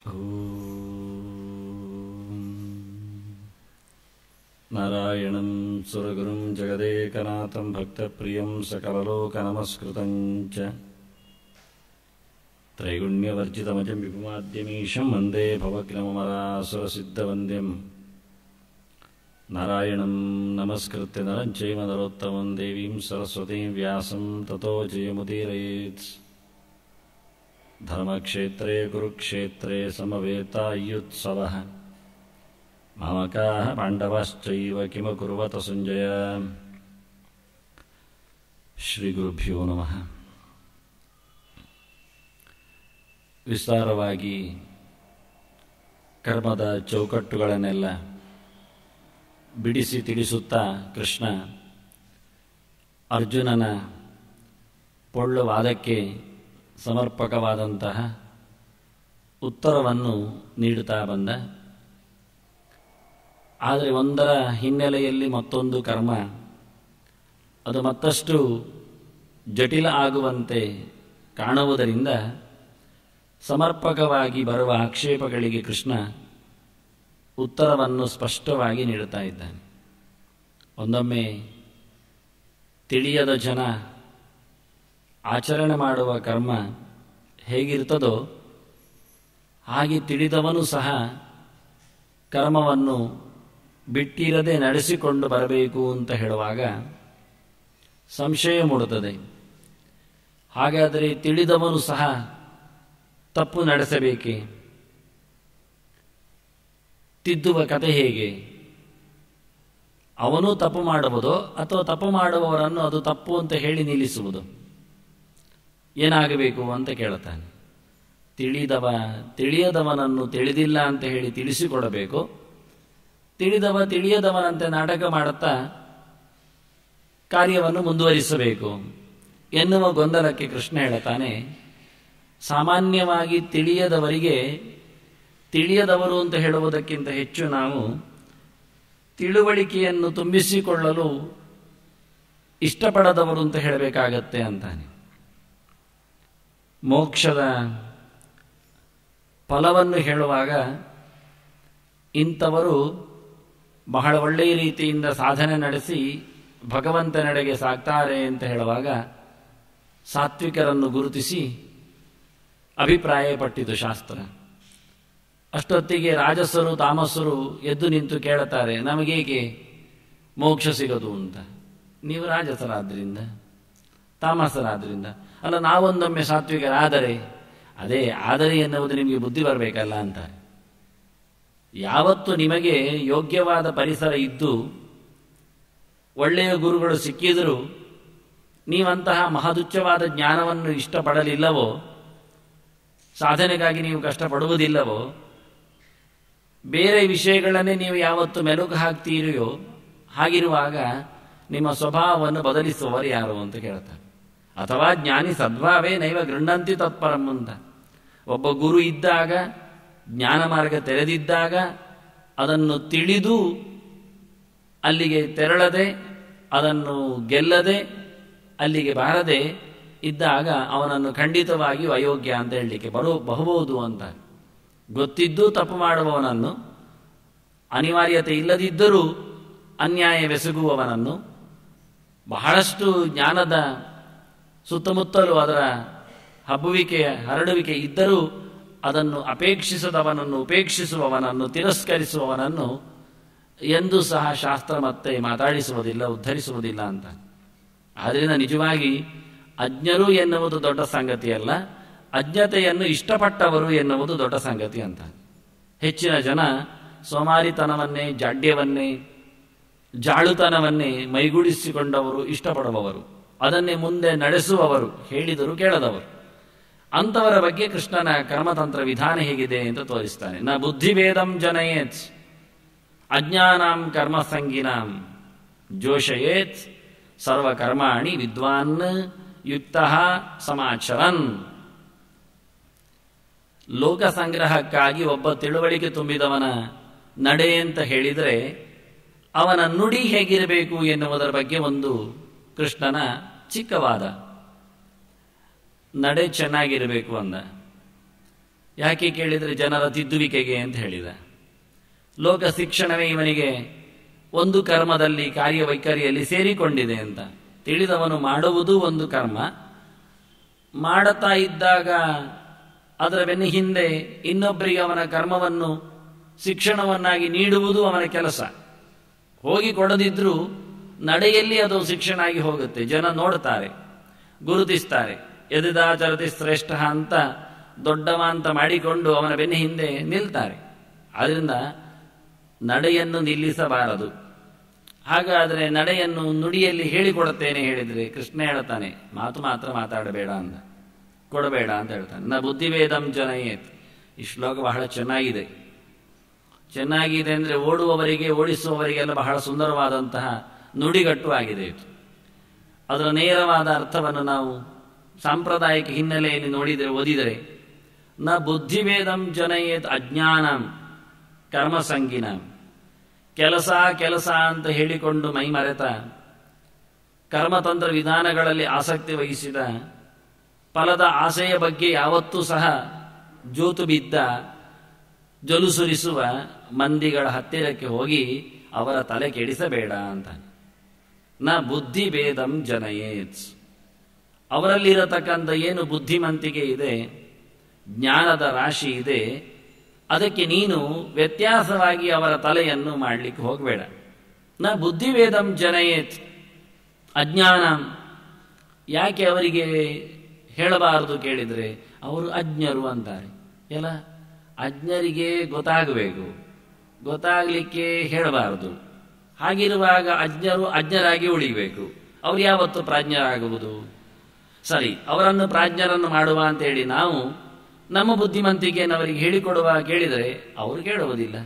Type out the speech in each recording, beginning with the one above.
नारायणं सुरगुरुं जगदेकनाथं भक्तप्रियं सकललोकनमस्कृतं च त्रैगुण्यवर्जितमजं विपुमाद्यमीशं वन्दे भवग्नमरासुरसिद्धवन्द्यं नारायणं नमस्कृत्य नरं चैव नरोत्तमं देवीं सरस्वतीं व्यासं ततो जयमुदीरयेत् धर्मक्षेत्रे कुरुक्षेत्रे समवेतायुत्सवः मामकाः पाण्डवाश्चैव किमकुर्वत सञ्जय ಶ್ರೀಗುರುಭ್ಯೋ ನಮಃ ವಿಸ್ತಾರವಾಗಿ ಕರ್ಮದ ಚೌಕಟ್ಟುಗಳನ್ನೆಲ್ಲ ಬಿಡಿಸಿ ತಿಳಿಸುತ್ತಾ ಕೃಷ್ಣ ಅರ್ಜುನನ ಪೊಳ್ಳು ವಾದಕ್ಕೆ ಸಮರ್ಪಕವಾದಂತಹ ಉತ್ತರವನ್ನು ನೀಡುತ್ತಾ ಬಂದ ಆದರೆ ಒಂದರ ಹಿನ್ನೆಲೆಯಲ್ಲಿ ಮತ್ತೊಂದು ಕರ್ಮ ಅದು ಮತ್ತಷ್ಟು ಜಟಿಲ ಆಗುವಂತೆ ಕಾಣುವುದರಿಂದ ಸಮರ್ಪಕವಾಗಿ ಬರುವ ಆಕ್ಷೇಪಗಳಿಗೆ ಕೃಷ್ಣ ಉತ್ತರವನ್ನು ಸ್ಪಷ್ಟವಾಗಿ ನೀಡುತ್ತಾ ಇದ್ದಾನೆ ಒಂದೊಮ್ಮೆ ತಿಳಿಯದ ಜನ ಆಚರಣೆ ಮಾಡುವ ಕರ್ಮ ಹೇಗಿರ್ತದೋ ಹಾಗೆ ತಿಳಿದವನು ಸಹ ಕರ್ಮವನ್ನು ಬಿಟ್ಟಿರದೆ ನಡೆಸಿಕೊಂಡು ಬರಬೇಕು ಅಂತ ಹೇಳುವಾಗ ಸಂಶಯ ಮೂಡುತ್ತದೆ ಹಾಗಾದರೆ ತಿಳಿದವನು ಸಹ ತಪ್ಪು ನಡೆಸಬೇಕೆ ತಿದ್ದುವ ಕತೆ ಹೇಗೆ ಅವನು ತಪ್ಪು ಮಾಡಬಹುದು ಅಥವಾ ತಪ್ಪು ಮಾಡುವವರನ್ನು ಅದು ತಪ್ಪು ಅಂತ ಹೇಳಿ ನಿಲ್ಲಿಸುವುದು ಏನಾಗಬೇಕು ಅಂತ ಕೇಳುತ್ತಾನೆ ತಿಳಿದವ ತಿಳಿಯದವನನ್ನು ತಿಳಿದಿಲ್ಲ ಅಂತ ಹೇಳಿ ತಿಳಿಸಿಕೊಡಬೇಕು ತಿಳಿದವ ತಿಳಿಯದವನಂತೆ ನಾಟಕ ಮಾಡುತ್ತಾ ಕಾರ್ಯವನ್ನು ಮುಂದುವರಿಸಬೇಕು ಎನ್ನುವ ಗೊಂದಲಕ್ಕೆ ಕೃಷ್ಣ ಹೇಳುತ್ತಾನೆ ಸಾಮಾನ್ಯವಾಗಿ ತಿಳಿಯದವರಿಗೆ ತಿಳಿಯದವರು ಅಂತ ಹೇಳುವುದಕ್ಕಿಂತ ಹೆಚ್ಚು ನಾವು ತಿಳುವಳಿಕೆಯನ್ನು ತುಂಬಿಸಿಕೊಳ್ಳಲು ಇಷ್ಟಪಡದವರು ಅಂತ ಹೇಳಬೇಕಾಗತ್ತೆ ಅಂತಾನೆ ಮೋಕ್ಷದ ಫಲವನ್ನು ಹೇಳುವಾಗ ಇಂಥವರು ಬಹಳ ಒಳ್ಳೆಯ ರೀತಿಯಿಂದ ಸಾಧನೆ ನಡೆಸಿ ಭಗವಂತನೆಡೆಗೆ ಸಾಕ್ತಾರೆ ಅಂತ ಹೇಳುವಾಗ ಸಾತ್ವಿಕರನ್ನು ಗುರುತಿಸಿ ಅಭಿಪ್ರಾಯಪಟ್ಟಿತು ಶಾಸ್ತ್ರ ಅಷ್ಟೊತ್ತಿಗೆ ರಾಜಸರು ತಾಮಸರು ಎದ್ದು ನಿಂತು ಕೇಳುತ್ತಾರೆ ನಮಗೇಕೆ ಮೋಕ್ಷ ಸಿಗದು ಅಂತ ನೀವು ರಾಜಸರಾದ್ರಿಂದ ತಾಮಸರಾದ್ರಿಂದ ಅಲ್ಲ ನಾವೊಂದೊಮ್ಮೆ ಸಾತ್ವಿಕರಾದರೆ ಅದೇ ಆದರೆ ಎನ್ನುವುದು ನಿಮಗೆ ಬುದ್ಧಿ ಬರಬೇಕಲ್ಲ ಅಂತಾರೆ ಯಾವತ್ತು ನಿಮಗೆ ಯೋಗ್ಯವಾದ ಪರಿಸರ ಇದ್ದು ಒಳ್ಳೆಯ ಗುರುಗಳು ಸಿಕ್ಕಿದರೂ ನೀವಂತಹ ಮಹದುಚ್ಚವಾದ ಜ್ಞಾನವನ್ನು ಇಷ್ಟಪಡಲಿಲ್ಲವೋ ಸಾಧನೆಗಾಗಿ ನೀವು ಕಷ್ಟಪಡುವುದಿಲ್ಲವೋ ಬೇರೆ ವಿಷಯಗಳನ್ನೇ ನೀವು ಯಾವತ್ತು ಮೆಲುಕು ಹಾಕ್ತೀರಿಯೋ ಹಾಗಿರುವಾಗ ನಿಮ್ಮ ಸ್ವಭಾವವನ್ನು ಬದಲಿಸುವವರು ಯಾರು ಅಂತ ಕೇಳ್ತಾರೆ ಅಥವಾ ಜ್ಞಾನಿ ಸದ್ಭಾವೇ ನೈವ ಗೃಹಂತಿ ತತ್ಪರಂ ಅಂತ ಒಬ್ಬ ಗುರು ಇದ್ದಾಗ ಜ್ಞಾನ ಮಾರ್ಗ ತೆರೆದಿದ್ದಾಗ ಅದನ್ನು ತಿಳಿದು ಅಲ್ಲಿಗೆ ತೆರಳದೆ ಅದನ್ನು ಗೆಲ್ಲದೆ ಅಲ್ಲಿಗೆ ಬಾರದೆ ಇದ್ದಾಗ ಅವನನ್ನು ಖಂಡಿತವಾಗಿಯೂ ಅಯೋಗ್ಯ ಅಂತ ಹೇಳಲಿಕ್ಕೆ ಬರು ಬಹುಬಹುದು ಅಂತ ಗೊತ್ತಿದ್ದು ತಪ್ಪು ಮಾಡುವವನನ್ನು ಅನಿವಾರ್ಯತೆ ಇಲ್ಲದಿದ್ದರೂ ಅನ್ಯಾಯವೆಸಗುವವನನ್ನು ಬಹಳಷ್ಟು ಜ್ಞಾನದ ಸುತ್ತಮುತ್ತಲೂ ಅದರ ಹಬ್ಬುವಿಕೆಯ ಹರಡುವಿಕೆ ಇದ್ದರೂ ಅದನ್ನು ಅಪೇಕ್ಷಿಸದವನನ್ನು ಉಪೇಕ್ಷಿಸುವವನನ್ನು ತಿರಸ್ಕರಿಸುವವನನ್ನು ಎಂದೂ ಸಹ ಶಾಸ್ತ್ರ ಮತ್ತೆ ಮಾತಾಡಿಸುವುದಿಲ್ಲ ಉದ್ಧರಿಸುವುದಿಲ್ಲ ಅಂತ ಆದ್ದರಿಂದ ನಿಜವಾಗಿ ಅಜ್ಞರು ಎನ್ನುವುದು ದೊಡ್ಡ ಸಂಗತಿಯಲ್ಲ ಅಜ್ಞತೆಯನ್ನು ಇಷ್ಟಪಟ್ಟವರು ಎನ್ನುವುದು ದೊಡ್ಡ ಸಂಗತಿ ಅಂತ ಹೆಚ್ಚಿನ ಜನ ಸೋಮಾರಿತನವನ್ನೇ ಜಾಡ್ಯವನ್ನೇ ಜಾಳುತನವನ್ನೇ ಮೈಗೂಡಿಸಿಕೊಂಡವರು ಇಷ್ಟಪಡುವವರು ಅದನ್ನೇ ಮುಂದೆ ನಡೆಸುವವರು ಹೇಳಿದರು ಕೇಳದವರು ಅಂಥವರ ಬಗ್ಗೆ ಕೃಷ್ಣನ ಕರ್ಮತಂತ್ರ ವಿಧಾನ ಹೇಗಿದೆ ಅಂತ ತೋರಿಸ್ತಾನೆ ನ ಬುದ್ಧಿಭೇದಂ ಜನಯೇತ್ ಅಜ್ಞಾನಾಂ ಕರ್ಮಸಂಗಿನಾಂ ಜೋಷಯೇತ್ ಸರ್ವಕರ್ಮಾಣಿ ವಿದ್ವಾನ್ ಯುಕ್ತ ಸಮಾಚರನ್ ಲೋಕ ಸಂಗ್ರಹಕ್ಕಾಗಿ ಒಬ್ಬ ತಿಳುವಳಿಕೆ ತುಂಬಿದವನ ನಡೆ ಅಂತ ಹೇಳಿದರೆ ಅವನ ನುಡಿ ಹೇಗಿರಬೇಕು ಎನ್ನುವುದರ ಬಗ್ಗೆ ಒಂದು ಕೃಷ್ಣನ ಚಿಕ್ಕವಾದ ನಡೆ ಚೆನ್ನಾಗಿರಬೇಕು ಅಂದ ಯಾಕೆ ಕೇಳಿದರೆ ಜನರ ತಿದ್ದುವಿಕೆಗೆ ಅಂತ ಹೇಳಿದ ಲೋಕ ಶಿಕ್ಷಣವೇ ಇವನಿಗೆ ಒಂದು ಕರ್ಮದಲ್ಲಿ ಕಾರ್ಯವೈಖರಿಯಲ್ಲಿ ಸೇರಿಕೊಂಡಿದೆ ಅಂತ ತಿಳಿದವನು ಮಾಡುವುದು ಒಂದು ಕರ್ಮ ಮಾಡುತ್ತಾ ಇದ್ದಾಗ ಅದರ ಬೆನ್ನ ಹಿಂದೆ ಇನ್ನೊಬ್ಬರಿಗೆ ಅವನ ಕರ್ಮವನ್ನು ಶಿಕ್ಷಣವನ್ನಾಗಿ ನೀಡುವುದು ಅವನ ಕೆಲಸ ಹೋಗಿ ಕೊಡದಿದ್ರೂ ನಡೆಯಲ್ಲಿ ಅದು ಶಿಕ್ಷಣ ಆಗಿ ಹೋಗುತ್ತೆ ಜನ ನೋಡ್ತಾರೆ ಗುರುತಿಸ್ತಾರೆ ಎದುದಾಚರತಿ ಶ್ರೇಷ್ಠ ಅಂತ ದೊಡ್ಡವ ಅಂತ ಮಾಡಿಕೊಂಡು ಅವನ ಬೆನ್ನ ಹಿಂದೆ ನಿಲ್ತಾರೆ ಆದ್ರಿಂದ ನಡೆಯನ್ನು ನಿಲ್ಲಿಸಬಾರದು ಹಾಗಾದರೆ ನಡೆಯನ್ನು ನುಡಿಯಲ್ಲಿ ಹೇಳಿಕೊಡುತ್ತೇನೆ ಹೇಳಿದರೆ ಕೃಷ್ಣ ಹೇಳ್ತಾನೆ ಮಾತು ಮಾತ್ರ ಮಾತಾಡಬೇಡ ಅಂತ ಕೊಡಬೇಡ ಅಂತ ಹೇಳ್ತಾನೆ ನ ಬುದ್ಧಿವೇದಂ ಜನಯೇತ್ ಈ ಶ್ಲೋಕ ಬಹಳ ಚೆನ್ನಾಗಿದೆ ಚೆನ್ನಾಗಿದೆ ಅಂದರೆ ಓಡುವವರಿಗೆ ಓಡಿಸುವವರಿಗೆಲ್ಲ ಬಹಳ ಸುಂದರವಾದಂತಹ ನುಡಿಗಟ್ಟು ಆಗಿದೆ ಇದು ಅದರ ನೇರವಾದ ಅರ್ಥವನ್ನು ನಾವು ಸಾಂಪ್ರದಾಯಿಕ ಹಿನ್ನೆಲೆಯಲ್ಲಿ ನೋಡಿದರೆ ಓದಿದರೆ ನ ಬುದ್ಧಿವೇದಂ ಜನಯೇತ್ ಅಜ್ಞಾನಂ ಕರ್ಮಸಂಗಿನಂ ಕೆಲಸ ಕೆಲಸ ಅಂತ ಹೇಳಿಕೊಂಡು ಮೈ ಮರೆತ ಕರ್ಮತಂತ್ರ ವಿಧಾನಗಳಲ್ಲಿ ಆಸಕ್ತಿ ವಹಿಸಿದ ಫಲದ ಆಸೆಯ ಬಗ್ಗೆ ಯಾವತ್ತೂ ಸಹ ಜೋತು ಬಿದ್ದ ಜೊಲುಸುರಿಸುವ ಮಂದಿಗಳ ಹತ್ತಿರಕ್ಕೆ ಹೋಗಿ ಅವರ ತಲೆ ಕೆಡಿಸಬೇಡ ಅಂತ ನ ಬುದ್ಧಿ ಭೇದಂ ಜನಯೇತ್ ಅವರಲ್ಲಿರತಕ್ಕಂಥ ಏನು ಬುದ್ಧಿಮಂತಿಕೆ ಇದೆ ಜ್ಞಾನದ ರಾಶಿ ಇದೆ ಅದಕ್ಕೆ ನೀನು ವ್ಯತ್ಯಾಸವಾಗಿ ಅವರ ತಲೆಯನ್ನು ಮಾಡಲಿಕ್ಕೆ ಹೋಗಬೇಡ ನ ಬುದ್ಧಿವೇದಂ ಜನಯೇತ್ ಅಜ್ಞಾನ ಯಾಕೆ ಅವರಿಗೆ ಹೇಳಬಾರದು ಕೇಳಿದರೆ ಅವರು ಅಜ್ಞರು ಅಂತಾರೆ ಎಲ್ಲ ಅಜ್ಞರಿಗೆ ಗೊತ್ತಾಗಬೇಕು ಗೊತ್ತಾಗಲಿಕ್ಕೆ ಹೇಳಬಾರದು ಹಾಗಿರುವಾಗ ಅಜ್ಞರು ಅಜ್ಞರಾಗಿ ಉಳಿಬೇಕು ಅವ್ರು ಯಾವತ್ತು ಪ್ರಾಜ್ಞರಾಗುವುದು ಸರಿ ಅವರನ್ನು ಪ್ರಾಜ್ಞರನ್ನು ಮಾಡುವ ಅಂತೇಳಿ ನಾವು ನಮ್ಮ ಬುದ್ಧಿಮಂತಿಕೆಯನ್ನು ಅವರಿಗೆ ಹೇಳಿಕೊಡುವ ಕೇಳಿದರೆ ಅವರು ಕೇಳುವುದಿಲ್ಲ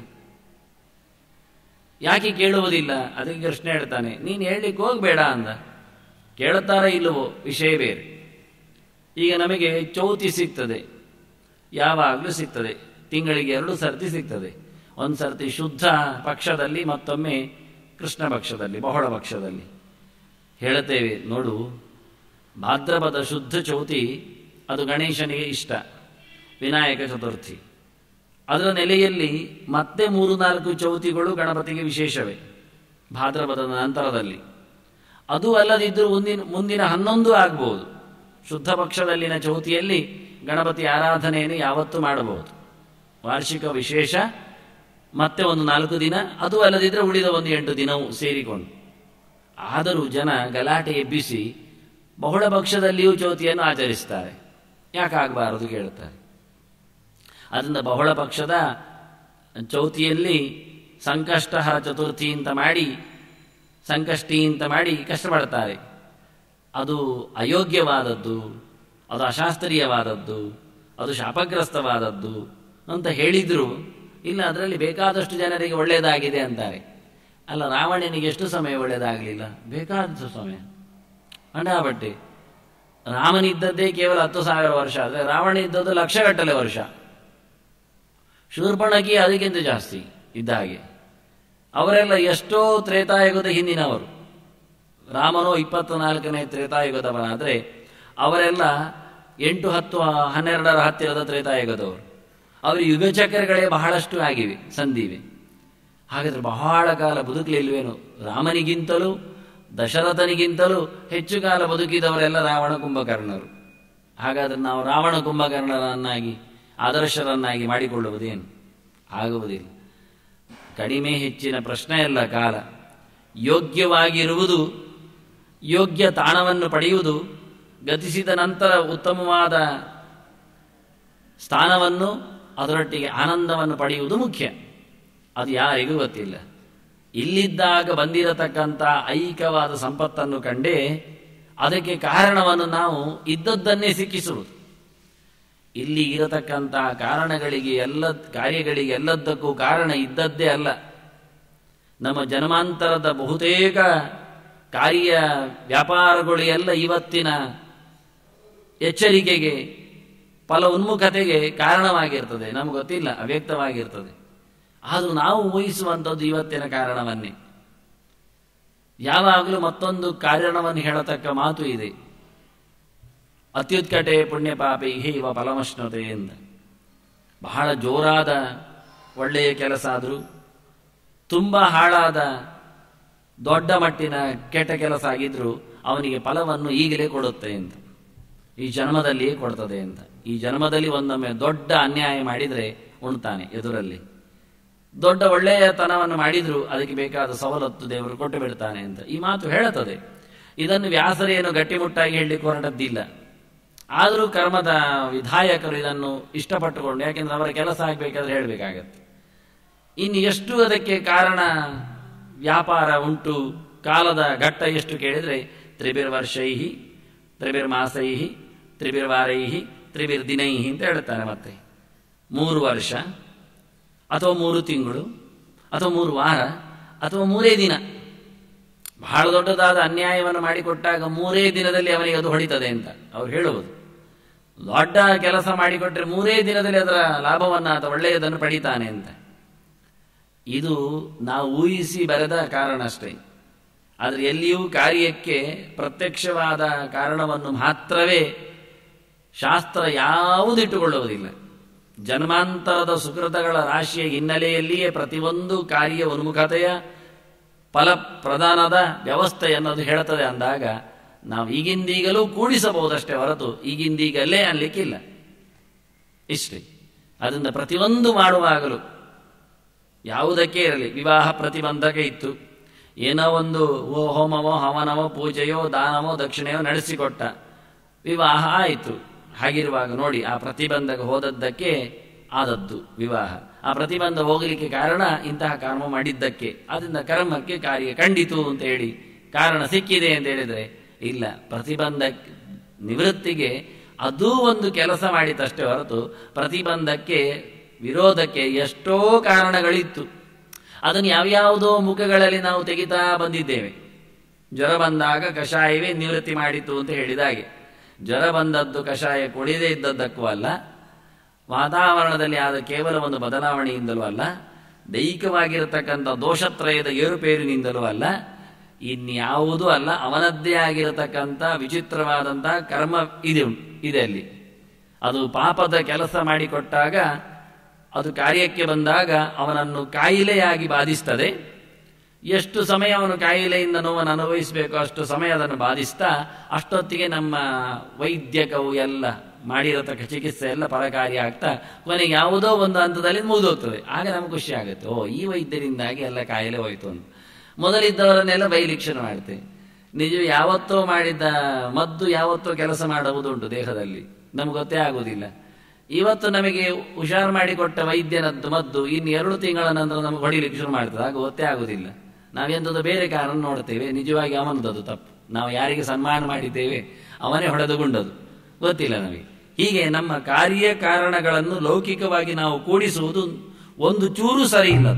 ಯಾಕೆ ಕೇಳುವುದಿಲ್ಲ ಅದಕ್ಕೆ ಕೃಷ್ಣ ಹೇಳ್ತಾನೆ ನೀನು ಹೇಳಲಿಕ್ಕೆ ಹೋಗಬೇಡ ಅಂದ ಕೇಳುತ್ತಾರ ಇಲ್ಲವೋ ವಿಷಯ ಬೇರೆ ಈಗ ನಮಗೆ ಚೌತಿ ಸಿಗ್ತದೆ ಯಾವಾಗಲೂ ಸಿಗ್ತದೆ ತಿಂಗಳಿಗೆ ಎರಡು ಸರ್ತಿ ಸಿಗ್ತದೆ ಒಂದು ಸರ್ತಿ ಶುದ್ಧ ಪಕ್ಷದಲ್ಲಿ ಮತ್ತೊಮ್ಮೆ ಕೃಷ್ಣ ಪಕ್ಷದಲ್ಲಿ ಬಹಳ ಪಕ್ಷದಲ್ಲಿ ಹೇಳುತ್ತೇವೆ ನೋಡು ಭಾದ್ರಪದ ಶುದ್ಧ ಚೌತಿ ಅದು ಗಣೇಶನಿಗೆ ಇಷ್ಟ ವಿನಾಯಕ ಚತುರ್ಥಿ ಅದರ ನೆಲೆಯಲ್ಲಿ ಮತ್ತೆ ಮೂರು ನಾಲ್ಕು ಚೌತಿಗಳು ಗಣಪತಿಗೆ ವಿಶೇಷವೇ ಭಾದ್ರಪದದ ನಂತರದಲ್ಲಿ ಅದು ಅಲ್ಲದಿದ್ದರೂ ಮುಂದಿನ ಮುಂದಿನ ಹನ್ನೊಂದು ಆಗ್ಬೋದು ಶುದ್ಧ ಪಕ್ಷದಲ್ಲಿನ ಚೌತಿಯಲ್ಲಿ ಗಣಪತಿ ಆರಾಧನೆಯನ್ನು ಯಾವತ್ತೂ ಮಾಡಬಹುದು ವಾರ್ಷಿಕ ವಿಶೇಷ ಮತ್ತೆ ಒಂದು ನಾಲ್ಕು ದಿನ ಅದು ಅಲ್ಲದಿದ್ದರೆ ಉಳಿದ ಒಂದು ಎಂಟು ದಿನವೂ ಸೇರಿಕೊಂಡು ಆದರೂ ಜನ ಗಲಾಟೆ ಎಬ್ಬಿಸಿ ಬಹುಳ ಪಕ್ಷದಲ್ಲಿಯೂ ಚೌತಿಯನ್ನು ಆಚರಿಸ್ತಾರೆ ಯಾಕಾಗಬಾರದು ಕೇಳುತ್ತಾರೆ ಅದರಿಂದ ಬಹುಳ ಪಕ್ಷದ ಚೌತಿಯಲ್ಲಿ ಸಂಕಷ್ಟಹರ ಚತುರ್ಥಿ ಅಂತ ಮಾಡಿ ಸಂಕಷ್ಟಿ ಅಂತ ಮಾಡಿ ಕಷ್ಟಪಡ್ತಾರೆ ಅದು ಅಯೋಗ್ಯವಾದದ್ದು ಅದು ಅಶಾಸ್ತ್ರೀಯವಾದದ್ದು ಅದು ಶಾಪಗ್ರಸ್ತವಾದದ್ದು ಅಂತ ಹೇಳಿದ್ರು ಇಲ್ಲ ಅದರಲ್ಲಿ ಬೇಕಾದಷ್ಟು ಜನರಿಗೆ ಒಳ್ಳೆಯದಾಗಿದೆ ಅಂತಾರೆ ಅಲ್ಲ ರಾವಣನಿಗೆ ಎಷ್ಟು ಸಮಯ ಒಳ್ಳೆಯದಾಗಲಿಲ್ಲ ಬೇಕಾದಷ್ಟು ಸಮಯ ಅಂಡಾಬಟ್ಟೆ ರಾಮನಿದ್ದದ್ದೇ ಕೇವಲ ಹತ್ತು ಸಾವಿರ ವರ್ಷ ಆದರೆ ರಾವಣ ಇದ್ದದ್ದು ಲಕ್ಷಗಟ್ಟಲೆ ವರ್ಷ ಶೂರ್ಪಣಕಿ ಅದಕ್ಕಿಂತ ಜಾಸ್ತಿ ಇದ್ದ ಹಾಗೆ ಅವರೆಲ್ಲ ಎಷ್ಟೋ ತ್ರೇತಾಯುಗದ ಹಿಂದಿನವರು ರಾಮನೋ ಇಪ್ಪತ್ತ ನಾಲ್ಕನೇ ತ್ರೇತಾಯುಗದವನಾದರೆ ಅವರೆಲ್ಲ ಎಂಟು ಹತ್ತು ಹನ್ನೆರಡರ ಹತ್ತಿರದ ತ್ರೇತಾಯುಗದವರು ಅವರ ಯುಗಚಕ್ರಗಳೇ ಬಹಳಷ್ಟು ಆಗಿವೆ ಸಂದಿವೆ ಹಾಗಾದರೆ ಬಹಳ ಕಾಲ ಬದುಕಲಿಲ್ವೇನು ರಾಮನಿಗಿಂತಲೂ ದಶರಥನಿಗಿಂತಲೂ ಹೆಚ್ಚು ಕಾಲ ಬದುಕಿದವರೆಲ್ಲ ರಾವಣ ಕುಂಭಕರ್ಣರು ಹಾಗಾದರೆ ನಾವು ರಾವಣ ಕುಂಭಕರ್ಣರನ್ನಾಗಿ ಆದರ್ಶರನ್ನಾಗಿ ಮಾಡಿಕೊಳ್ಳುವುದೇನು ಆಗುವುದಿಲ್ಲ ಕಡಿಮೆ ಹೆಚ್ಚಿನ ಪ್ರಶ್ನೆ ಅಲ್ಲ ಕಾಲ ಯೋಗ್ಯವಾಗಿರುವುದು ಯೋಗ್ಯ ತಾಣವನ್ನು ಪಡೆಯುವುದು ಗತಿಸಿದ ನಂತರ ಉತ್ತಮವಾದ ಸ್ಥಾನವನ್ನು ಅದರೊಟ್ಟಿಗೆ ಆನಂದವನ್ನು ಪಡೆಯುವುದು ಮುಖ್ಯ ಅದು ಯಾರಿಗೂ ಗೊತ್ತಿಲ್ಲ ಇಲ್ಲಿದ್ದಾಗ ಬಂದಿರತಕ್ಕಂಥ ಐಕ್ಯವಾದ ಸಂಪತ್ತನ್ನು ಕಂಡೇ ಅದಕ್ಕೆ ಕಾರಣವನ್ನು ನಾವು ಇದ್ದದ್ದನ್ನೇ ಸಿಕ್ಕಿಸುವುದು ಇಲ್ಲಿ ಇರತಕ್ಕಂಥ ಕಾರಣಗಳಿಗೆ ಎಲ್ಲ ಕಾರ್ಯಗಳಿಗೆ ಎಲ್ಲದಕ್ಕೂ ಕಾರಣ ಇದ್ದದ್ದೇ ಅಲ್ಲ ನಮ್ಮ ಜನ್ಮಾಂತರದ ಬಹುತೇಕ ಕಾರ್ಯ ವ್ಯಾಪಾರಗಳು ಎಲ್ಲ ಇವತ್ತಿನ ಎಚ್ಚರಿಕೆಗೆ ಫಲ ಉನ್ಮುಖತೆಗೆ ಕಾರಣವಾಗಿರ್ತದೆ ನಮ್ಗೆ ಗೊತ್ತಿಲ್ಲ ಅವ್ಯಕ್ತವಾಗಿರ್ತದೆ ಆದರೂ ನಾವು ಊಹಿಸುವಂಥದ್ದು ಇವತ್ತಿನ ಕಾರಣವನ್ನೇ ಯಾವಾಗಲೂ ಮತ್ತೊಂದು ಕಾರಣವನ್ನು ಹೇಳತಕ್ಕ ಮಾತು ಇದೆ ಅತ್ಯುತ್ಕಟೆ ಪುಣ್ಯ ಪಾಪಿ ಇವ ಫಲಮಶ್ನತೆ ಎಂದ ಬಹಳ ಜೋರಾದ ಒಳ್ಳೆಯ ಕೆಲಸ ಆದರೂ ತುಂಬ ಹಾಳಾದ ದೊಡ್ಡ ಮಟ್ಟಿನ ಕೆಟ್ಟ ಕೆಲಸ ಆಗಿದ್ರೂ ಅವನಿಗೆ ಫಲವನ್ನು ಈಗಲೇ ಕೊಡುತ್ತೆ ಅಂತ ಈ ಜನ್ಮದಲ್ಲಿಯೇ ಕೊಡ್ತದೆ ಅಂತ ಈ ಜನ್ಮದಲ್ಲಿ ಒಂದೊಮ್ಮೆ ದೊಡ್ಡ ಅನ್ಯಾಯ ಮಾಡಿದರೆ ಉಣ್ತಾನೆ ಎದುರಲ್ಲಿ ದೊಡ್ಡ ಒಳ್ಳೆಯತನವನ್ನು ಮಾಡಿದ್ರು ಅದಕ್ಕೆ ಬೇಕಾದ ಸವಲತ್ತು ದೇವರು ಕೊಟ್ಟು ಬಿಡ್ತಾನೆ ಅಂತ ಈ ಮಾತು ಹೇಳುತ್ತದೆ ಇದನ್ನು ವ್ಯಾಸರೇನು ಗಟ್ಟಿಮುಟ್ಟಾಗಿ ಹೇಳಲಿಕ್ಕೆ ಹೊರಟದ್ದಿಲ್ಲ ಆದರೂ ಕರ್ಮದ ವಿಧಾಯಕರು ಇದನ್ನು ಇಷ್ಟಪಟ್ಟುಕೊಂಡು ಯಾಕೆಂದ್ರೆ ಅವರ ಕೆಲಸ ಆಗಬೇಕಾದ್ರೆ ಹೇಳಬೇಕಾಗತ್ತೆ ಇನ್ನು ಎಷ್ಟು ಅದಕ್ಕೆ ಕಾರಣ ವ್ಯಾಪಾರ ಉಂಟು ಕಾಲದ ಘಟ್ಟ ಎಷ್ಟು ಕೇಳಿದರೆ ತ್ರಿಬಿರ್ ವರ್ಷೈಹಿ ತ್ರಿಬಿರ್ ಮಾಸೈಹಿ ತ್ರಿಬಿರ್ ವಾರೈಹಿ ತ್ರಿಬಿರ್ ದಿನೈಹಿ ಅಂತ ಹೇಳ್ತಾರೆ ಮತ್ತೆ ಮೂರು ವರ್ಷ ಅಥವಾ ಮೂರು ತಿಂಗಳು ಅಥವಾ ಮೂರು ವಾರ ಅಥವಾ ಮೂರೇ ದಿನ ಬಹಳ ದೊಡ್ಡದಾದ ಅನ್ಯಾಯವನ್ನು ಮಾಡಿಕೊಟ್ಟಾಗ ಮೂರೇ ದಿನದಲ್ಲಿ ಅವನಿಗೆ ಅದು ಹೊಡಿತದೆ ಅಂತ ಅವ್ರು ಹೇಳುವುದು ದೊಡ್ಡ ಕೆಲಸ ಮಾಡಿಕೊಟ್ರೆ ಮೂರೇ ದಿನದಲ್ಲಿ ಅದರ ಲಾಭವನ್ನು ಅಥವಾ ಒಳ್ಳೆಯದನ್ನು ಪಡಿತಾನೆ ಅಂತ ಇದು ನಾವು ಊಹಿಸಿ ಬರೆದ ಕಾರಣ ಅಷ್ಟೇ ಆದರೆ ಎಲ್ಲಿಯೂ ಕಾರ್ಯಕ್ಕೆ ಪ್ರತ್ಯಕ್ಷವಾದ ಕಾರಣವನ್ನು ಮಾತ್ರವೇ ಶಾಸ್ತ್ರ ಯಾವುದಿಟ್ಟುಕೊಳ್ಳುವುದಿಲ್ಲ ಜನ್ಮಾಂತರದ ಸುಕೃತಗಳ ರಾಶಿಯ ಹಿನ್ನೆಲೆಯಲ್ಲಿಯೇ ಪ್ರತಿಯೊಂದು ಕಾರ್ಯ ಉನ್ಮುಖತೆಯ ಫಲ ಪ್ರದಾನದ ವ್ಯವಸ್ಥೆ ಅನ್ನೋದು ಹೇಳ್ತದೆ ಅಂದಾಗ ನಾವು ಈಗಿಂದೀಗಲೂ ಕೂಡಿಸಬಹುದಷ್ಟೇ ಹೊರತು ಈಗಿಂದೀಗಲೇ ಅನ್ಲಿಕ್ಕಿಲ್ಲ ಇಷ್ಟೇ ಅದರಿಂದ ಪ್ರತಿಯೊಂದು ಮಾಡುವಾಗಲೂ ಯಾವುದಕ್ಕೆ ಇರಲಿ ವಿವಾಹ ಪ್ರತಿಬಂಧಕ ಇತ್ತು ಏನೋ ಒಂದು ಓ ಹೋಮವೋ ಹವನವೋ ಪೂಜೆಯೋ ದಾನವೋ ದಕ್ಷಿಣೆಯೋ ನಡೆಸಿಕೊಟ್ಟ ವಿವಾಹ ಆಯಿತು ಹಾಗಿರುವಾಗ ನೋಡಿ ಆ ಪ್ರತಿಬಂಧಕ ಹೋದದ್ದಕ್ಕೆ ಆದದ್ದು ವಿವಾಹ ಆ ಪ್ರತಿಬಂಧ ಹೋಗಲಿಕ್ಕೆ ಕಾರಣ ಇಂತಹ ಕರ್ಮ ಮಾಡಿದ್ದಕ್ಕೆ ಅದರಿಂದ ಕರ್ಮಕ್ಕೆ ಕಾರ್ಯ ಕಂಡಿತು ಅಂತ ಹೇಳಿ ಕಾರಣ ಸಿಕ್ಕಿದೆ ಅಂತ ಹೇಳಿದರೆ ಇಲ್ಲ ಪ್ರತಿಬಂಧ ನಿವೃತ್ತಿಗೆ ಅದೂ ಒಂದು ಕೆಲಸ ಮಾಡಿತಷ್ಟೇ ಹೊರತು ಪ್ರತಿಬಂಧಕ್ಕೆ ವಿರೋಧಕ್ಕೆ ಎಷ್ಟೋ ಕಾರಣಗಳಿತ್ತು ಅದನ್ನು ಯಾವ್ಯಾವುದೋ ಮುಖಗಳಲ್ಲಿ ನಾವು ತೆಗಿತಾ ಬಂದಿದ್ದೇವೆ ಜ್ವರ ಬಂದಾಗ ಕಷಾಯವೇ ನಿವೃತ್ತಿ ಮಾಡಿತು ಅಂತ ಹೇಳಿದ ಹಾಗೆ ಜ್ವರ ಬಂದದ್ದು ಕಷಾಯ ಕುಡಿದೇ ಇದ್ದದ್ದಕ್ಕೂ ಅಲ್ಲ ವಾತಾವರಣದಲ್ಲಿ ಆದ ಕೇವಲ ಒಂದು ಬದಲಾವಣೆಯಿಂದಲೂ ಅಲ್ಲ ದೈಹಿಕವಾಗಿರತಕ್ಕಂಥ ದೋಷತ್ರಯದ ಏರುಪೇರಿನಿಂದಲೂ ಅಲ್ಲ ಇನ್ಯಾವುದೂ ಅಲ್ಲ ಅವನದ್ದೇ ಆಗಿರತಕ್ಕಂಥ ವಿಚಿತ್ರವಾದಂಥ ಕರ್ಮ ಇದೆ ಇದೆ ಅಲ್ಲಿ ಅದು ಪಾಪದ ಕೆಲಸ ಮಾಡಿಕೊಟ್ಟಾಗ ಅದು ಕಾರ್ಯಕ್ಕೆ ಬಂದಾಗ ಅವನನ್ನು ಕಾಯಿಲೆಯಾಗಿ ಬಾಧಿಸ್ತದೆ ಎಷ್ಟು ಸಮಯ ಅವನು ಕಾಯಿಲೆಯಿಂದ ನೋವನ್ನು ಅನುಭವಿಸಬೇಕು ಅಷ್ಟು ಸಮಯ ಅದನ್ನು ಬಾಧಿಸ್ತಾ ಅಷ್ಟೊತ್ತಿಗೆ ನಮ್ಮ ವೈದ್ಯಕವು ಎಲ್ಲ ಮಾಡಿರತಕ್ಕ ಚಿಕಿತ್ಸೆ ಎಲ್ಲ ಫಲಕಾರಿ ಆಗ್ತಾ ಕೊನೆಗೆ ಯಾವುದೋ ಒಂದು ಹಂತದಲ್ಲಿ ಮುಗಿದೋಗ್ತದೆ ಆಗ ನಮ್ಗೆ ಖುಷಿ ಆಗುತ್ತೆ ಓ ಈ ವೈದ್ಯರಿಂದಾಗಿ ಎಲ್ಲ ಕಾಯಿಲೆ ಹೋಯ್ತು ಅಂತ ಮೊದಲಿದ್ದವರನ್ನೆಲ್ಲ ಬೈಲಿಕ್ಷಣ ಮಾಡ್ತೇವೆ ನಿಜ ಯಾವತ್ತೋ ಮಾಡಿದ ಮದ್ದು ಯಾವತ್ತೋ ಕೆಲಸ ಮಾಡುವುದುಂಟು ದೇಹದಲ್ಲಿ ನಮ್ಗೆ ಗೊತ್ತೇ ಆಗುವುದಿಲ್ಲ ಇವತ್ತು ನಮಗೆ ಹುಷಾರು ಮಾಡಿಕೊಟ್ಟ ವೈದ್ಯನದ್ದು ಮದ್ದು ಇನ್ನು ಎರಡು ತಿಂಗಳ ನಂತರ ನಮಗೆ ಹೊಡಿಲಿಕ್ಕೆ ಶುರು ಮಾಡ್ತದೆ ಆಗ ಗೊತ್ತೇ ಆಗುವುದಿಲ್ಲ ನಾವೆಂಥದ್ದು ಬೇರೆ ಕಾರಣ ನೋಡ್ತೇವೆ ನಿಜವಾಗಿ ಅವನದದು ತಪ್ಪು ನಾವು ಯಾರಿಗೆ ಸನ್ಮಾನ ಮಾಡಿದ್ದೇವೆ ಅವನೇ ಹೊಡೆದುಕೊಂಡದು ಗೊತ್ತಿಲ್ಲ ನಮಗೆ ಹೀಗೆ ನಮ್ಮ ಕಾರ್ಯ ಕಾರಣಗಳನ್ನು ಲೌಕಿಕವಾಗಿ ನಾವು ಕೂಡಿಸುವುದು ಒಂದು ಚೂರು ಸರಿ ಇಲ್ಲ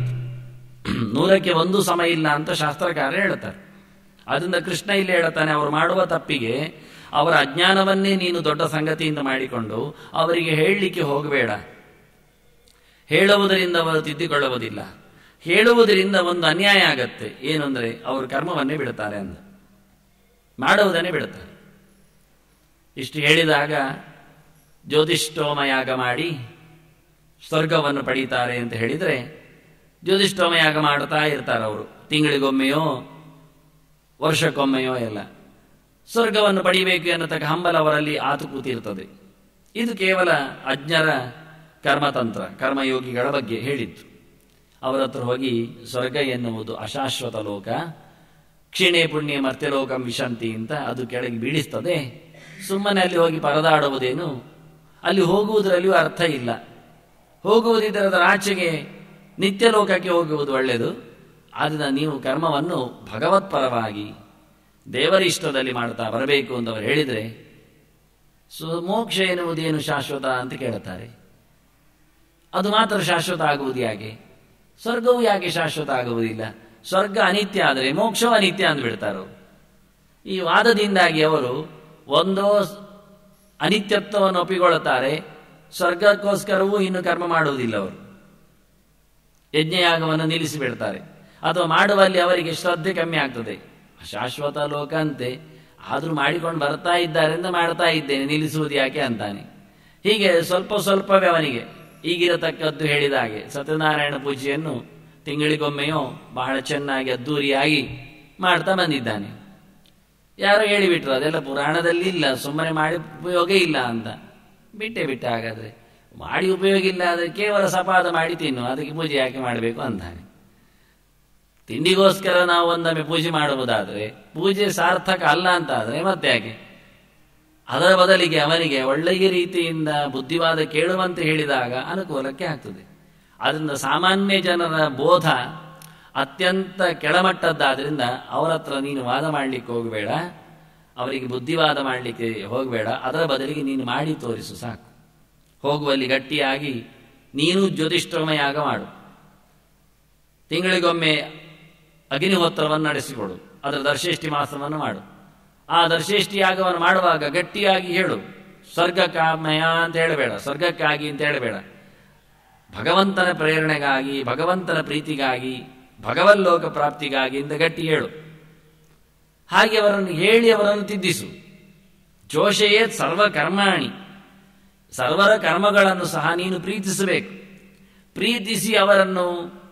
ನೂರಕ್ಕೆ ಒಂದು ಸಮ ಇಲ್ಲ ಅಂತ ಶಾಸ್ತ್ರಕಾರ ಹೇಳ್ತಾರೆ ಅದರಿಂದ ಕೃಷ್ಣ ಇಲ್ಲಿ ಹೇಳ್ತಾನೆ ಅವರು ಮಾಡುವ ತಪ್ಪಿಗೆ ಅವರ ಅಜ್ಞಾನವನ್ನೇ ನೀನು ದೊಡ್ಡ ಸಂಗತಿಯಿಂದ ಮಾಡಿಕೊಂಡು ಅವರಿಗೆ ಹೇಳಲಿಕ್ಕೆ ಹೋಗಬೇಡ ಹೇಳುವುದರಿಂದ ಅವರು ತಿದ್ದಿಕೊಳ್ಳುವುದಿಲ್ಲ ಹೇಳುವುದರಿಂದ ಒಂದು ಅನ್ಯಾಯ ಆಗತ್ತೆ ಏನು ಅಂದರೆ ಅವರು ಕರ್ಮವನ್ನೇ ಬಿಡುತ್ತಾರೆ ಅಂದ ಮಾಡುವುದನ್ನೇ ಬಿಡುತ್ತಾರೆ ಇಷ್ಟು ಹೇಳಿದಾಗ ಜ್ಯೋತಿಷ್ಠೋಮ ಯಾಗ ಮಾಡಿ ಸ್ವರ್ಗವನ್ನು ಪಡೀತಾರೆ ಅಂತ ಹೇಳಿದರೆ ಜ್ಯೋತಿಷ್ಠೋಮ ಯಾಗ ಮಾಡ್ತಾ ಇರ್ತಾರೆ ಅವರು ತಿಂಗಳಿಗೊಮ್ಮೆಯೋ ವರ್ಷಕ್ಕೊಮ್ಮೆಯೋ ಎಲ್ಲ ಸ್ವರ್ಗವನ್ನು ಪಡಿಬೇಕು ಎನ್ನತಕ್ಕ ಹಂಬಲ ಅವರಲ್ಲಿ ಆತು ಕೂತಿರ್ತದೆ ಇದು ಕೇವಲ ಅಜ್ಞರ ಕರ್ಮತಂತ್ರ ಕರ್ಮಯೋಗಿಗಳ ಬಗ್ಗೆ ಹೇಳಿದ್ದು ಅವರ ಹತ್ರ ಹೋಗಿ ಸ್ವರ್ಗ ಎನ್ನುವುದು ಅಶಾಶ್ವತ ಲೋಕ ಕ್ಷೀಣೆ ಪುಣ್ಯ ಮರ್ತ್ಯಲೋಕಂ ವಿಶಂತಿ ಅಂತ ಅದು ಕೆಳಗೆ ಬೀಳಿಸ್ತದೆ ಸುಮ್ಮನೆ ಅಲ್ಲಿ ಹೋಗಿ ಪರದಾಡುವುದೇನು ಅಲ್ಲಿ ಹೋಗುವುದರಲ್ಲಿಯೂ ಅರ್ಥ ಇಲ್ಲ ಹೋಗುವುದಿದ್ದರೆ ಅದರ ಆಚೆಗೆ ನಿತ್ಯ ಲೋಕಕ್ಕೆ ಹೋಗುವುದು ಒಳ್ಳೆಯದು ಆದ್ದರಿಂದ ನೀವು ಕರ್ಮವನ್ನು ಭಗವತ್ಪರವಾಗಿ ದೇವರ ಇಷ್ಟದಲ್ಲಿ ಮಾಡ್ತಾ ಬರಬೇಕು ಅಂತ ಅವರು ಹೇಳಿದರೆ ಸೊ ಮೋಕ್ಷ ಎನ್ನುವುದೇನು ಶಾಶ್ವತ ಅಂತ ಕೇಳುತ್ತಾರೆ ಅದು ಮಾತ್ರ ಶಾಶ್ವತ ಆಗುವುದು ಯಾಕೆ ಸ್ವರ್ಗವು ಯಾಕೆ ಶಾಶ್ವತ ಆಗುವುದಿಲ್ಲ ಸ್ವರ್ಗ ಅನಿತ್ಯ ಆದರೆ ಮೋಕ್ಷವು ಅನಿತ್ಯ ಅಂದ್ಬಿಡ್ತಾರೋ ಈ ವಾದದಿಂದಾಗಿ ಅವರು ಒಂದೋ ಅನಿತ್ಯತ್ವವನ್ನು ಒಪ್ಪಿಕೊಳ್ಳುತ್ತಾರೆ ಸ್ವರ್ಗಕ್ಕೋಸ್ಕರವೂ ಇನ್ನು ಕರ್ಮ ಮಾಡುವುದಿಲ್ಲ ಅವರು ಯಜ್ಞಯಾಗವನ್ನು ನಿಲ್ಲಿಸಿಬಿಡ್ತಾರೆ ಅಥವಾ ಮಾಡುವಲ್ಲಿ ಅವರಿಗೆ ಶ್ರದ್ಧೆ ಕಮ್ಮಿ ಆಗ್ತದೆ ಶಾಶ್ವತ ಲೋಕ ಅಂತೆ ಆದರೂ ಮಾಡಿಕೊಂಡು ಬರ್ತಾ ಇದ್ದಾರೆ ಅಂತ ಮಾಡ್ತಾ ಇದ್ದೇನೆ ನಿಲ್ಲಿಸುವುದು ಯಾಕೆ ಅಂತಾನೆ ಹೀಗೆ ಸ್ವಲ್ಪ ಸ್ವಲ್ಪವೇ ಅವನಿಗೆ ಈಗಿರತಕ್ಕದ್ದು ಹೇಳಿದ ಹಾಗೆ ಸತ್ಯನಾರಾಯಣ ಪೂಜೆಯನ್ನು ತಿಂಗಳಿಗೊಮ್ಮೆಯೋ ಬಹಳ ಚೆನ್ನಾಗಿ ಅದ್ದೂರಿಯಾಗಿ ಮಾಡ್ತಾ ಬಂದಿದ್ದಾನೆ ಯಾರೋ ಹೇಳಿಬಿಟ್ರು ಅದೆಲ್ಲ ಪುರಾಣದಲ್ಲಿ ಇಲ್ಲ ಸುಮ್ಮನೆ ಮಾಡಿ ಉಪಯೋಗ ಇಲ್ಲ ಅಂತ ಬಿಟ್ಟೆ ಬಿಟ್ಟೆ ಹಾಗಾದ್ರೆ ಮಾಡಿ ಉಪಯೋಗ ಇಲ್ಲ ಆದರೆ ಕೇವಲ ಸಪಾದ ಮಾಡಿ ತಿನ್ನು ಅದಕ್ಕೆ ಪೂಜೆ ಯಾಕೆ ಮಾಡಬೇಕು ಅಂತಾನೆ ತಿಂಡಿಗೋಸ್ಕರ ನಾವು ಒಂದೊಮ್ಮೆ ಪೂಜೆ ಮಾಡುವುದಾದ್ರೆ ಪೂಜೆ ಸಾರ್ಥಕ ಅಲ್ಲ ಅಂತ ಆದರೆ ಮತ್ತೆ ಯಾಕೆ ಅದರ ಬದಲಿಗೆ ಅವನಿಗೆ ಒಳ್ಳೆಯ ರೀತಿಯಿಂದ ಬುದ್ಧಿವಾದ ಕೇಳುವಂತೆ ಹೇಳಿದಾಗ ಅನುಕೂಲಕ್ಕೆ ಆಗ್ತದೆ ಅದರಿಂದ ಸಾಮಾನ್ಯ ಜನರ ಬೋಧ ಅತ್ಯಂತ ಕೆಳಮಟ್ಟದ್ದಾದ್ರಿಂದ ಅವರ ಹತ್ರ ನೀನು ವಾದ ಮಾಡಲಿಕ್ಕೆ ಹೋಗಬೇಡ ಅವರಿಗೆ ಬುದ್ಧಿವಾದ ಮಾಡಲಿಕ್ಕೆ ಹೋಗಬೇಡ ಅದರ ಬದಲಿಗೆ ನೀನು ಮಾಡಿ ತೋರಿಸು ಸಾಕು ಹೋಗುವಲ್ಲಿ ಗಟ್ಟಿಯಾಗಿ ನೀನು ಜ್ಯೋತಿಷ್ಠೋಮಯಾಗ ಮಾಡು ತಿಂಗಳಿಗೊಮ್ಮೆ ಅಗ್ನಿಹೋತ್ರವನ್ನು ನಡೆಸಿಕೊಡು ಅದರ ದರ್ಶೇಷ್ಠಿ ಮಾಸವನ್ನು ಮಾಡು ಆ ದರ್ಶೇಷ್ಠಿ ಯಾಗವನ್ನು ಮಾಡುವಾಗ ಗಟ್ಟಿಯಾಗಿ ಹೇಳು ಸ್ವರ್ಗಕ್ಕಾಮಯ ಅಂತ ಹೇಳಬೇಡ ಸ್ವರ್ಗಕ್ಕಾಗಿ ಅಂತ ಹೇಳಬೇಡ ಭಗವಂತನ ಪ್ರೇರಣೆಗಾಗಿ ಭಗವಂತನ ಪ್ರೀತಿಗಾಗಿ ಭಗವಲ್ಲೋಕ ಪ್ರಾಪ್ತಿಗಾಗಿ ಅಂತ ಗಟ್ಟಿ ಹೇಳು ಹಾಗೆ ಅವರನ್ನು ಹೇಳಿ ಅವರನ್ನು ತಿದ್ದಿಸು ಜೋಶಯೇ ಸರ್ವ ಕರ್ಮಾಣಿ ಸರ್ವರ ಕರ್ಮಗಳನ್ನು ಸಹ ನೀನು ಪ್ರೀತಿಸಬೇಕು ಪ್ರೀತಿಸಿ ಅವರನ್ನು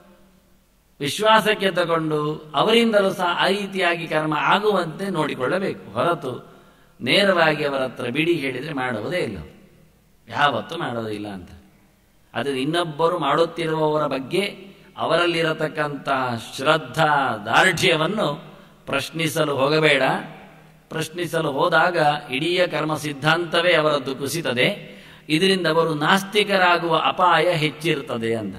ವಿಶ್ವಾಸಕ್ಕೆ ತಗೊಂಡು ಅವರಿಂದಲೂ ಸಹ ಆ ರೀತಿಯಾಗಿ ಕರ್ಮ ಆಗುವಂತೆ ನೋಡಿಕೊಳ್ಳಬೇಕು ಹೊರತು ನೇರವಾಗಿ ಅವರ ಹತ್ರ ಬಿಡಿ ಹೇಳಿದರೆ ಮಾಡುವುದೇ ಇಲ್ಲ ಯಾವತ್ತೂ ಮಾಡೋದಿಲ್ಲ ಅಂತ ಅದು ಇನ್ನೊಬ್ಬರು ಮಾಡುತ್ತಿರುವವರ ಬಗ್ಗೆ ಅವರಲ್ಲಿರತಕ್ಕಂತಹ ಶ್ರದ್ಧಾ ದಾರ್ಢ್ಯವನ್ನು ಪ್ರಶ್ನಿಸಲು ಹೋಗಬೇಡ ಪ್ರಶ್ನಿಸಲು ಹೋದಾಗ ಇಡೀ ಕರ್ಮ ಸಿದ್ಧಾಂತವೇ ಅವರದ್ದು ಕುಸಿತದೆ ಇದರಿಂದ ಅವರು ನಾಸ್ತಿಕರಾಗುವ ಅಪಾಯ ಹೆಚ್ಚಿರುತ್ತದೆ ಅಂತ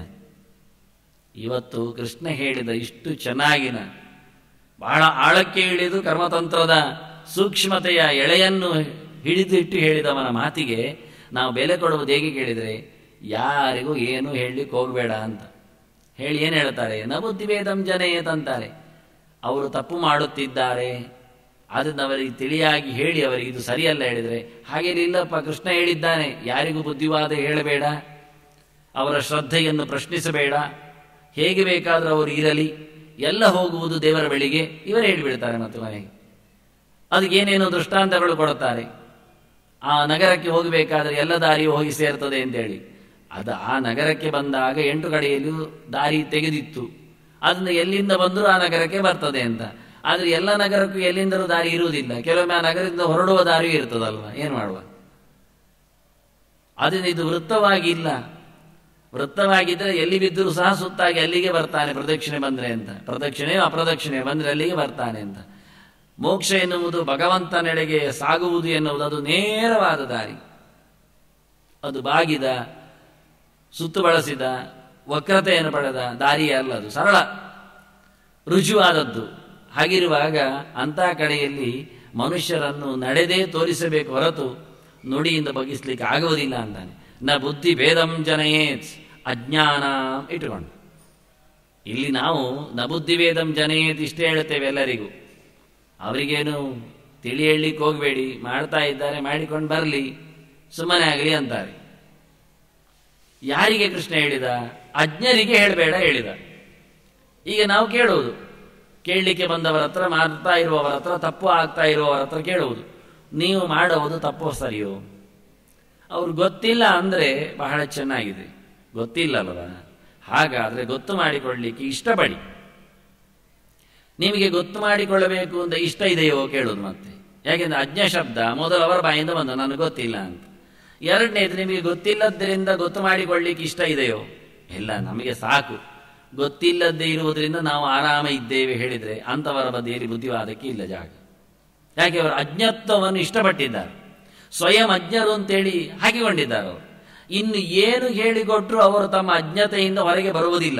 ಇವತ್ತು ಕೃಷ್ಣ ಹೇಳಿದ ಇಷ್ಟು ಚೆನ್ನಾಗಿನ ಬಹಳ ಆಳಕ್ಕೆ ಇಳಿದು ಕರ್ಮತಂತ್ರದ ಸೂಕ್ಷ್ಮತೆಯ ಎಳೆಯನ್ನು ಹಿಡಿದಿಟ್ಟು ಹೇಳಿದವನ ಮಾತಿಗೆ ನಾವು ಬೆಲೆ ಕೊಡುವುದು ಹೇಗೆ ಕೇಳಿದರೆ ಯಾರಿಗೂ ಏನು ಹೇಳಲಿಕ್ಕೆ ಹೋಗಬೇಡ ಅಂತ ಹೇಳಿ ಏನು ಹೇಳ್ತಾರೆ ನ ಬುದ್ಧಿವೇದಂ ಜನೇತ್ ಅಂತಾರೆ ಅವರು ತಪ್ಪು ಮಾಡುತ್ತಿದ್ದಾರೆ ಅದನ್ನು ಅವರಿಗೆ ತಿಳಿಯಾಗಿ ಹೇಳಿ ಅವರಿಗೆ ಇದು ಸರಿಯಲ್ಲ ಹೇಳಿದರೆ ಹಾಗೇನಿಲ್ಲಪ್ಪ ಕೃಷ್ಣ ಹೇಳಿದ್ದಾನೆ ಯಾರಿಗೂ ಬುದ್ಧಿವಾದ ಹೇಳಬೇಡ ಅವರ ಶ್ರದ್ಧೆಯನ್ನು ಪ್ರಶ್ನಿಸಬೇಡ ಹೇಗೆ ಬೇಕಾದರೂ ಅವರು ಇರಲಿ ಎಲ್ಲ ಹೋಗುವುದು ದೇವರ ಬಳಿಗೆ ಇವರೇ ಹೇಳಿಬಿಡ್ತಾರೆ ಮತ್ತು ಮನೆಗೆ ಅದಕ್ಕೇನೇನೋ ದೃಷ್ಟಾಂತಗಳು ಕೊಡುತ್ತಾರೆ ಆ ನಗರಕ್ಕೆ ಹೋಗಬೇಕಾದ್ರೆ ಎಲ್ಲ ದಾರಿಯೂ ಹೋಗಿ ಸೇರ್ತದೆ ಅಂತೇಳಿ ಅದು ಆ ನಗರಕ್ಕೆ ಬಂದಾಗ ಎಂಟು ಕಡೆಯಲ್ಲಿಯೂ ದಾರಿ ತೆಗೆದಿತ್ತು ಅದನ್ನ ಎಲ್ಲಿಂದ ಬಂದರೂ ಆ ನಗರಕ್ಕೆ ಬರ್ತದೆ ಅಂತ ಆದರೆ ಎಲ್ಲ ನಗರಕ್ಕೂ ಎಲ್ಲಿಂದಲೂ ದಾರಿ ಇರುವುದಿಲ್ಲ ಕೆಲವೊಮ್ಮೆ ಆ ನಗರದಿಂದ ಹೊರಡುವ ದಾರಿಯೂ ಇರ್ತದಲ್ವ ಏನು ಮಾಡುವ ಅದರಿಂದ ಇದು ವೃತ್ತವಾಗಿ ಇಲ್ಲ ವೃತ್ತವಾಗಿದ್ದರೆ ಎಲ್ಲಿ ಬಿದ್ದರೂ ಸಹ ಸುತ್ತಾಗಿ ಅಲ್ಲಿಗೆ ಬರ್ತಾನೆ ಪ್ರದಕ್ಷಿಣೆ ಬಂದ್ರೆ ಅಂತ ಪ್ರದಕ್ಷಿಣೆ ಅಪ್ರದಕ್ಷಿಣೆ ಬಂದ್ರೆ ಅಲ್ಲಿಗೆ ಬರ್ತಾನೆ ಅಂತ ಮೋಕ್ಷ ಎನ್ನುವುದು ಭಗವಂತನೆಡೆಗೆ ಸಾಗುವುದು ಎನ್ನುವುದು ಅದು ನೇರವಾದ ದಾರಿ ಅದು ಬಾಗಿದ ಸುತ್ತು ಬಳಸಿದ ವಕ್ರತೆಯನ್ನು ಪಡೆದ ದಾರಿಯೇ ಅಲ್ಲ ಅದು ಸರಳ ರುಜುವಾದದ್ದು ಹಾಗಿರುವಾಗ ಅಂಥ ಕಡೆಯಲ್ಲಿ ಮನುಷ್ಯರನ್ನು ನಡೆದೇ ತೋರಿಸಬೇಕು ಹೊರತು ನುಡಿಯಿಂದ ಬಗ್ಗಿಸ್ಲಿಕ್ಕೆ ಆಗುವುದಿಲ್ಲ ಅಂತಾನೆ ನ ಬುದ್ಧಿ ಭೇದಂ ಜನಯೇತ್ ಅಜ್ಞಾನ ಇಟ್ಟುಕೊಂಡು ಇಲ್ಲಿ ನಾವು ನ ಬುದ್ಧಿ ವೇದಂ ಜನಯೇತ್ ಇಷ್ಟೇ ಹೇಳ್ತೇವೆ ಎಲ್ಲರಿಗೂ ಅವರಿಗೇನು ತಿಳಿ ಹೇಳಲಿಕ್ಕೆ ಹೋಗಬೇಡಿ ಮಾಡ್ತಾ ಇದ್ದಾರೆ ಮಾಡಿಕೊಂಡು ಬರಲಿ ಸುಮ್ಮನೆ ಆಗಲಿ ಅಂತಾರೆ ಯಾರಿಗೆ ಕೃಷ್ಣ ಹೇಳಿದ ಅಜ್ಞರಿಗೆ ಹೇಳಬೇಡ ಹೇಳಿದ ಈಗ ನಾವು ಕೇಳುವುದು ಕೇಳಲಿಕ್ಕೆ ಬಂದವರ ಹತ್ರ ಮಾಡ್ತಾ ಇರುವವರ ಹತ್ರ ತಪ್ಪು ಆಗ್ತಾ ಇರುವವರ ಹತ್ರ ಕೇಳುವುದು ನೀವು ಮಾಡುವುದು ತಪ್ಪೋ ಸರಿಯೋ ಅವ್ರು ಗೊತ್ತಿಲ್ಲ ಅಂದರೆ ಬಹಳ ಚೆನ್ನಾಗಿದೆ ಗೊತ್ತಿಲ್ಲ ಅಲ್ವಾ ಹಾಗಾದ್ರೆ ಗೊತ್ತು ಮಾಡಿಕೊಳ್ಳಲಿಕ್ಕೆ ಇಷ್ಟಪಡಿ ನಿಮಗೆ ಗೊತ್ತು ಮಾಡಿಕೊಳ್ಳಬೇಕು ಅಂತ ಇಷ್ಟ ಇದೆಯೋ ಕೇಳುದು ಮತ್ತೆ ಯಾಕೆಂದ್ರೆ ಅಜ್ಞ ಶಬ್ದ ಮೊದಲು ಅವರ ಬಾಯಿಂದ ಬಂದ ನನಗೆ ಗೊತ್ತಿಲ್ಲ ಅಂತ ಎರಡನೇದು ನಿಮಗೆ ಗೊತ್ತಿಲ್ಲದ್ರಿಂದ ಗೊತ್ತು ಮಾಡಿಕೊಳ್ಳಿಕ್ಕೆ ಇಷ್ಟ ಇದೆಯೋ ಇಲ್ಲ ನಮಗೆ ಸಾಕು ಗೊತ್ತಿಲ್ಲದೇ ಇರುವುದರಿಂದ ನಾವು ಆರಾಮ ಇದ್ದೇವೆ ಹೇಳಿದ್ರೆ ಅಂತವರ ಬದಿಯಲ್ಲಿ ಬುದ್ಧಿವಾದಕ್ಕೆ ಇಲ್ಲ ಜಾಗ ಯಾಕೆ ಅವರು ಅಜ್ಞತ್ವವನ್ನು ಇಷ್ಟಪಟ್ಟಿದ್ದಾರೆ ಸ್ವಯಂ ಅಜ್ಞರು ಅಂತೇಳಿ ಹಾಕಿಕೊಂಡಿದ್ದಾರೆ ಅವರು ಇನ್ನು ಏನು ಹೇಳಿಕೊಟ್ರು ಅವರು ತಮ್ಮ ಅಜ್ಞತೆಯಿಂದ ಹೊರಗೆ ಬರುವುದಿಲ್ಲ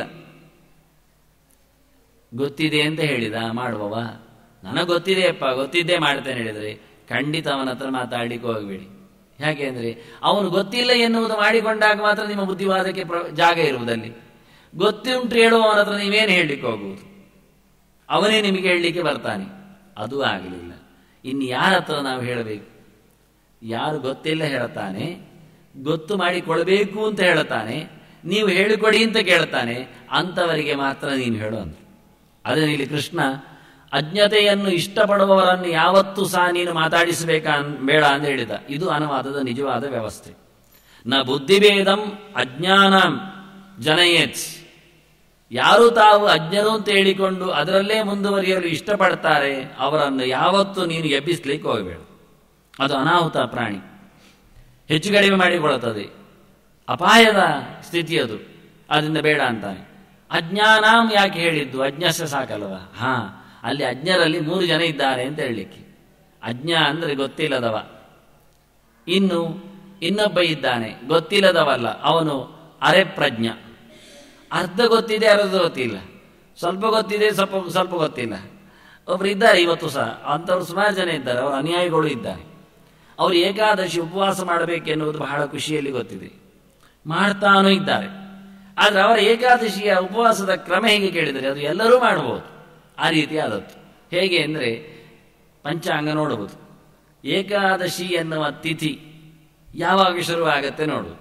ಗೊತ್ತಿದೆ ಅಂತ ಹೇಳಿದ ಮಾಡುವವ ನನಗೆ ಗೊತ್ತಿದೆಯಪ್ಪ ಗೊತ್ತಿದ್ದೇ ಮಾಡ್ತೇನೆ ಹೇಳಿದ್ರೆ ಖಂಡಿತ ಅವನ ಹತ್ರ ಮಾತಾಡ್ಲಿಕ್ಕೆ ಹೋಗಬೇಡಿ ಯಾಕೆ ಅಂದ್ರೆ ಅವನು ಗೊತ್ತಿಲ್ಲ ಎನ್ನುವುದು ಮಾಡಿಕೊಂಡಾಗ ಮಾತ್ರ ನಿಮ್ಮ ಬುದ್ಧಿವಾದಕ್ಕೆ ಪ್ರ- ಜಾಗ ಇರುವುದಲ್ಲಿ ಗೊತ್ತುಂಟು ಹೇಳುವವನ ಹತ್ರ ನೀವೇನು ಹೇಳಲಿಕ್ಕೆ ಹೋಗುವುದು ಅವನೇ ನಿಮಗೆ ಹೇಳಲಿಕ್ಕೆ ಬರ್ತಾನೆ ಅದು ಆಗಲಿಲ್ಲ ಇನ್ನು ಯಾರ ಹತ್ರ ನಾವು ಹೇಳಬೇಕು ಯಾರು ಗೊತ್ತಿಲ್ಲ ಹೇಳ್ತಾನೆ ಗೊತ್ತು ಮಾಡಿಕೊಳ್ಬೇಕು ಅಂತ ಹೇಳ್ತಾನೆ ನೀವು ಹೇಳಿಕೊಡಿ ಅಂತ ಕೇಳ್ತಾನೆ ಅಂಥವರಿಗೆ ಮಾತ್ರ ನೀನು ಹೇಳು ಅಂತ ಅದನ್ನ ಇಲ್ಲಿ ಕೃಷ್ಣ ಅಜ್ಞತೆಯನ್ನು ಇಷ್ಟಪಡುವವರನ್ನು ಯಾವತ್ತೂ ಸಹ ನೀನು ಮಾತಾಡಿಸಬೇಕಾ ಬೇಡ ಅಂತ ಹೇಳಿದ ಇದು ಅನುವಾದದ ನಿಜವಾದ ವ್ಯವಸ್ಥೆ ನ ಬುದ್ಧಿಭೇದಂ ಅಜ್ಞಾನಂ ಜನಯೇತ್ ಯಾರು ತಾವು ಅಜ್ಞರು ಅಂತ ಹೇಳಿಕೊಂಡು ಅದರಲ್ಲೇ ಮುಂದುವರಿಯಲು ಇಷ್ಟಪಡ್ತಾರೆ ಅವರನ್ನು ಯಾವತ್ತೂ ನೀನು ಎಬ್ಬಿಸ್ಲಿಕ್ಕೆ ಹೋಗಬೇಡ ಅದು ಅನಾಹುತ ಪ್ರಾಣಿ ಹೆಚ್ಚು ಕಡಿಮೆ ಮಾಡಿಕೊಳ್ಳುತ್ತದೆ ಅಪಾಯದ ಸ್ಥಿತಿ ಅದು ಅದರಿಂದ ಬೇಡ ಅಂತಾನೆ ಅಜ್ಞಾನಾಂ ಯಾಕೆ ಹೇಳಿದ್ದು ಅಜ್ಞಾಸ ಸಾಕಲ್ವ ಹಾ ಅಲ್ಲಿ ಅಜ್ಞರಲ್ಲಿ ಮೂರು ಜನ ಇದ್ದಾರೆ ಅಂತ ಹೇಳಲಿಕ್ಕೆ ಅಜ್ಞ ಅಂದರೆ ಗೊತ್ತಿಲ್ಲದವ ಇನ್ನು ಇನ್ನೊಬ್ಬ ಇದ್ದಾನೆ ಗೊತ್ತಿಲ್ಲದವಲ್ಲ ಅವನು ಅರೆ ಪ್ರಜ್ಞ ಅರ್ಧ ಗೊತ್ತಿದೆ ಅರ್ಧ ಗೊತ್ತಿಲ್ಲ ಸ್ವಲ್ಪ ಗೊತ್ತಿದೆ ಸ್ವಲ್ಪ ಸ್ವಲ್ಪ ಗೊತ್ತಿಲ್ಲ ಒಬ್ರು ಇದ್ದಾರೆ ಇವತ್ತು ಸಹ ಅಂಥವ್ರು ಸುಮಾರು ಜನ ಇದ್ದಾರೆ ಅವರು ಅನುಯಾಯಿಗಳು ಇದ್ದಾರೆ ಅವರು ಏಕಾದಶಿ ಉಪವಾಸ ಮಾಡಬೇಕೆನ್ನುವುದು ಬಹಳ ಖುಷಿಯಲ್ಲಿ ಗೊತ್ತಿದೆ ಮಾಡ್ತಾನೂ ಇದ್ದಾರೆ ಆದರೆ ಅವರ ಏಕಾದಶಿಯ ಉಪವಾಸದ ಕ್ರಮ ಹೇಗೆ ಕೇಳಿದರೆ ಅದು ಎಲ್ಲರೂ ಮಾಡಬಹುದು ಆ ರೀತಿ ಆದದ್ದು ಹೇಗೆ ಅಂದರೆ ಪಂಚಾಂಗ ನೋಡಬಹುದು ಏಕಾದಶಿ ಎನ್ನುವ ತಿಥಿ ಯಾವಾಗ ಶುರುವಾಗತ್ತೆ ನೋಡು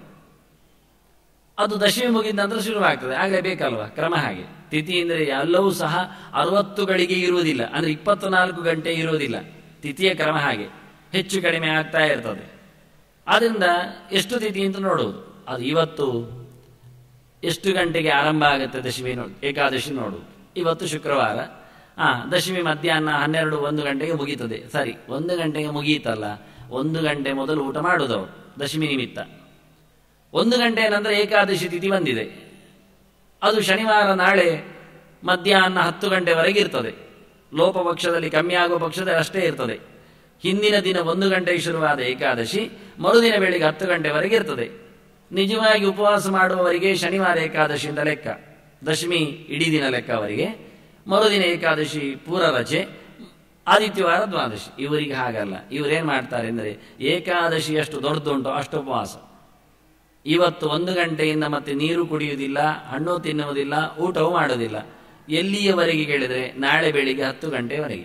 ಅದು ದಶಮಿ ಮುಗಿದ ನಂತರ ಶುರುವಾಗ್ತದೆ ಆಗಲೇ ಬೇಕಲ್ವಾ ಕ್ರಮ ಹಾಗೆ ತಿಥಿ ಅಂದರೆ ಎಲ್ಲವೂ ಸಹ ಅರವತ್ತು ಗಳಿಗೆ ಇರುವುದಿಲ್ಲ ಅಂದರೆ ಇಪ್ಪತ್ನಾಲ್ಕು ಗಂಟೆ ಇರುವುದಿಲ್ಲ ತಿಥಿಯ ಕ್ರಮ ಹಾಗೆ ಹೆಚ್ಚು ಕಡಿಮೆ ಆಗ್ತಾ ಇರ್ತದೆ ಆದ್ದರಿಂದ ಎಷ್ಟು ತಿಥಿ ಅಂತ ನೋಡುವುದು ಅದು ಇವತ್ತು ಎಷ್ಟು ಗಂಟೆಗೆ ಆರಂಭ ಆಗುತ್ತೆ ದಶಮಿ ನೋಡು ಏಕಾದಶಿ ನೋಡುವುದು ಇವತ್ತು ಶುಕ್ರವಾರ ಆ ದಶಮಿ ಮಧ್ಯಾಹ್ನ ಹನ್ನೆರಡು ಒಂದು ಗಂಟೆಗೆ ಮುಗೀತದೆ ಸರಿ ಒಂದು ಗಂಟೆಗೆ ಮುಗಿಯಿತಲ್ಲ ಒಂದು ಗಂಟೆ ಮೊದಲು ಊಟ ಮಾಡುವುದವರು ದಶಮಿ ನಿಮಿತ್ತ ಒಂದು ಗಂಟೆ ನಂತರ ಏಕಾದಶಿ ತಿಥಿ ಬಂದಿದೆ ಅದು ಶನಿವಾರ ನಾಳೆ ಮಧ್ಯಾಹ್ನ ಹತ್ತು ಗಂಟೆವರೆಗೆ ಇರ್ತದೆ ಲೋಪ ಪಕ್ಷದಲ್ಲಿ ಕಮ್ಮಿ ಆಗುವ ಪಕ್ಷದಲ್ಲಿ ಅಷ್ಟೇ ಇರ್ತದೆ ಹಿಂದಿನ ದಿನ ಒಂದು ಗಂಟೆಗೆ ಶುರುವಾದ ಏಕಾದಶಿ ಮರುದಿನ ಬೆಳಿಗ್ಗೆ ಹತ್ತು ಗಂಟೆವರೆಗೆ ಇರ್ತದೆ ನಿಜವಾಗಿ ಉಪವಾಸ ಮಾಡುವವರಿಗೆ ಶನಿವಾರ ಏಕಾದಶಿ ಅಂತ ಲೆಕ್ಕ ದಶಮಿ ಇಡೀ ದಿನ ಲೆಕ್ಕ ಅವರಿಗೆ ಮರುದಿನ ಏಕಾದಶಿ ಪೂರ ರಜೆ ಆದಿತ್ಯವಾರ ದ್ವಾದಶಿ ಇವರಿಗೆ ಹಾಗಲ್ಲ ಇವರೇನ್ ಮಾಡ್ತಾರೆ ಅಂದರೆ ಏಕಾದಶಿ ಎಷ್ಟು ದೊಡ್ಡದುಂಟೋ ಅಷ್ಟು ಉಪವಾಸ ಇವತ್ತು ಒಂದು ಗಂಟೆಯಿಂದ ಮತ್ತೆ ನೀರು ಕುಡಿಯುವುದಿಲ್ಲ ಹಣ್ಣು ತಿನ್ನುವುದಿಲ್ಲ ಊಟವೂ ಮಾಡುವುದಿಲ್ಲ ಎಲ್ಲಿಯವರೆಗೆ ಕೇಳಿದರೆ ನಾಳೆ ಬೆಳಿಗ್ಗೆ ಹತ್ತು ಗಂಟೆವರೆಗೆ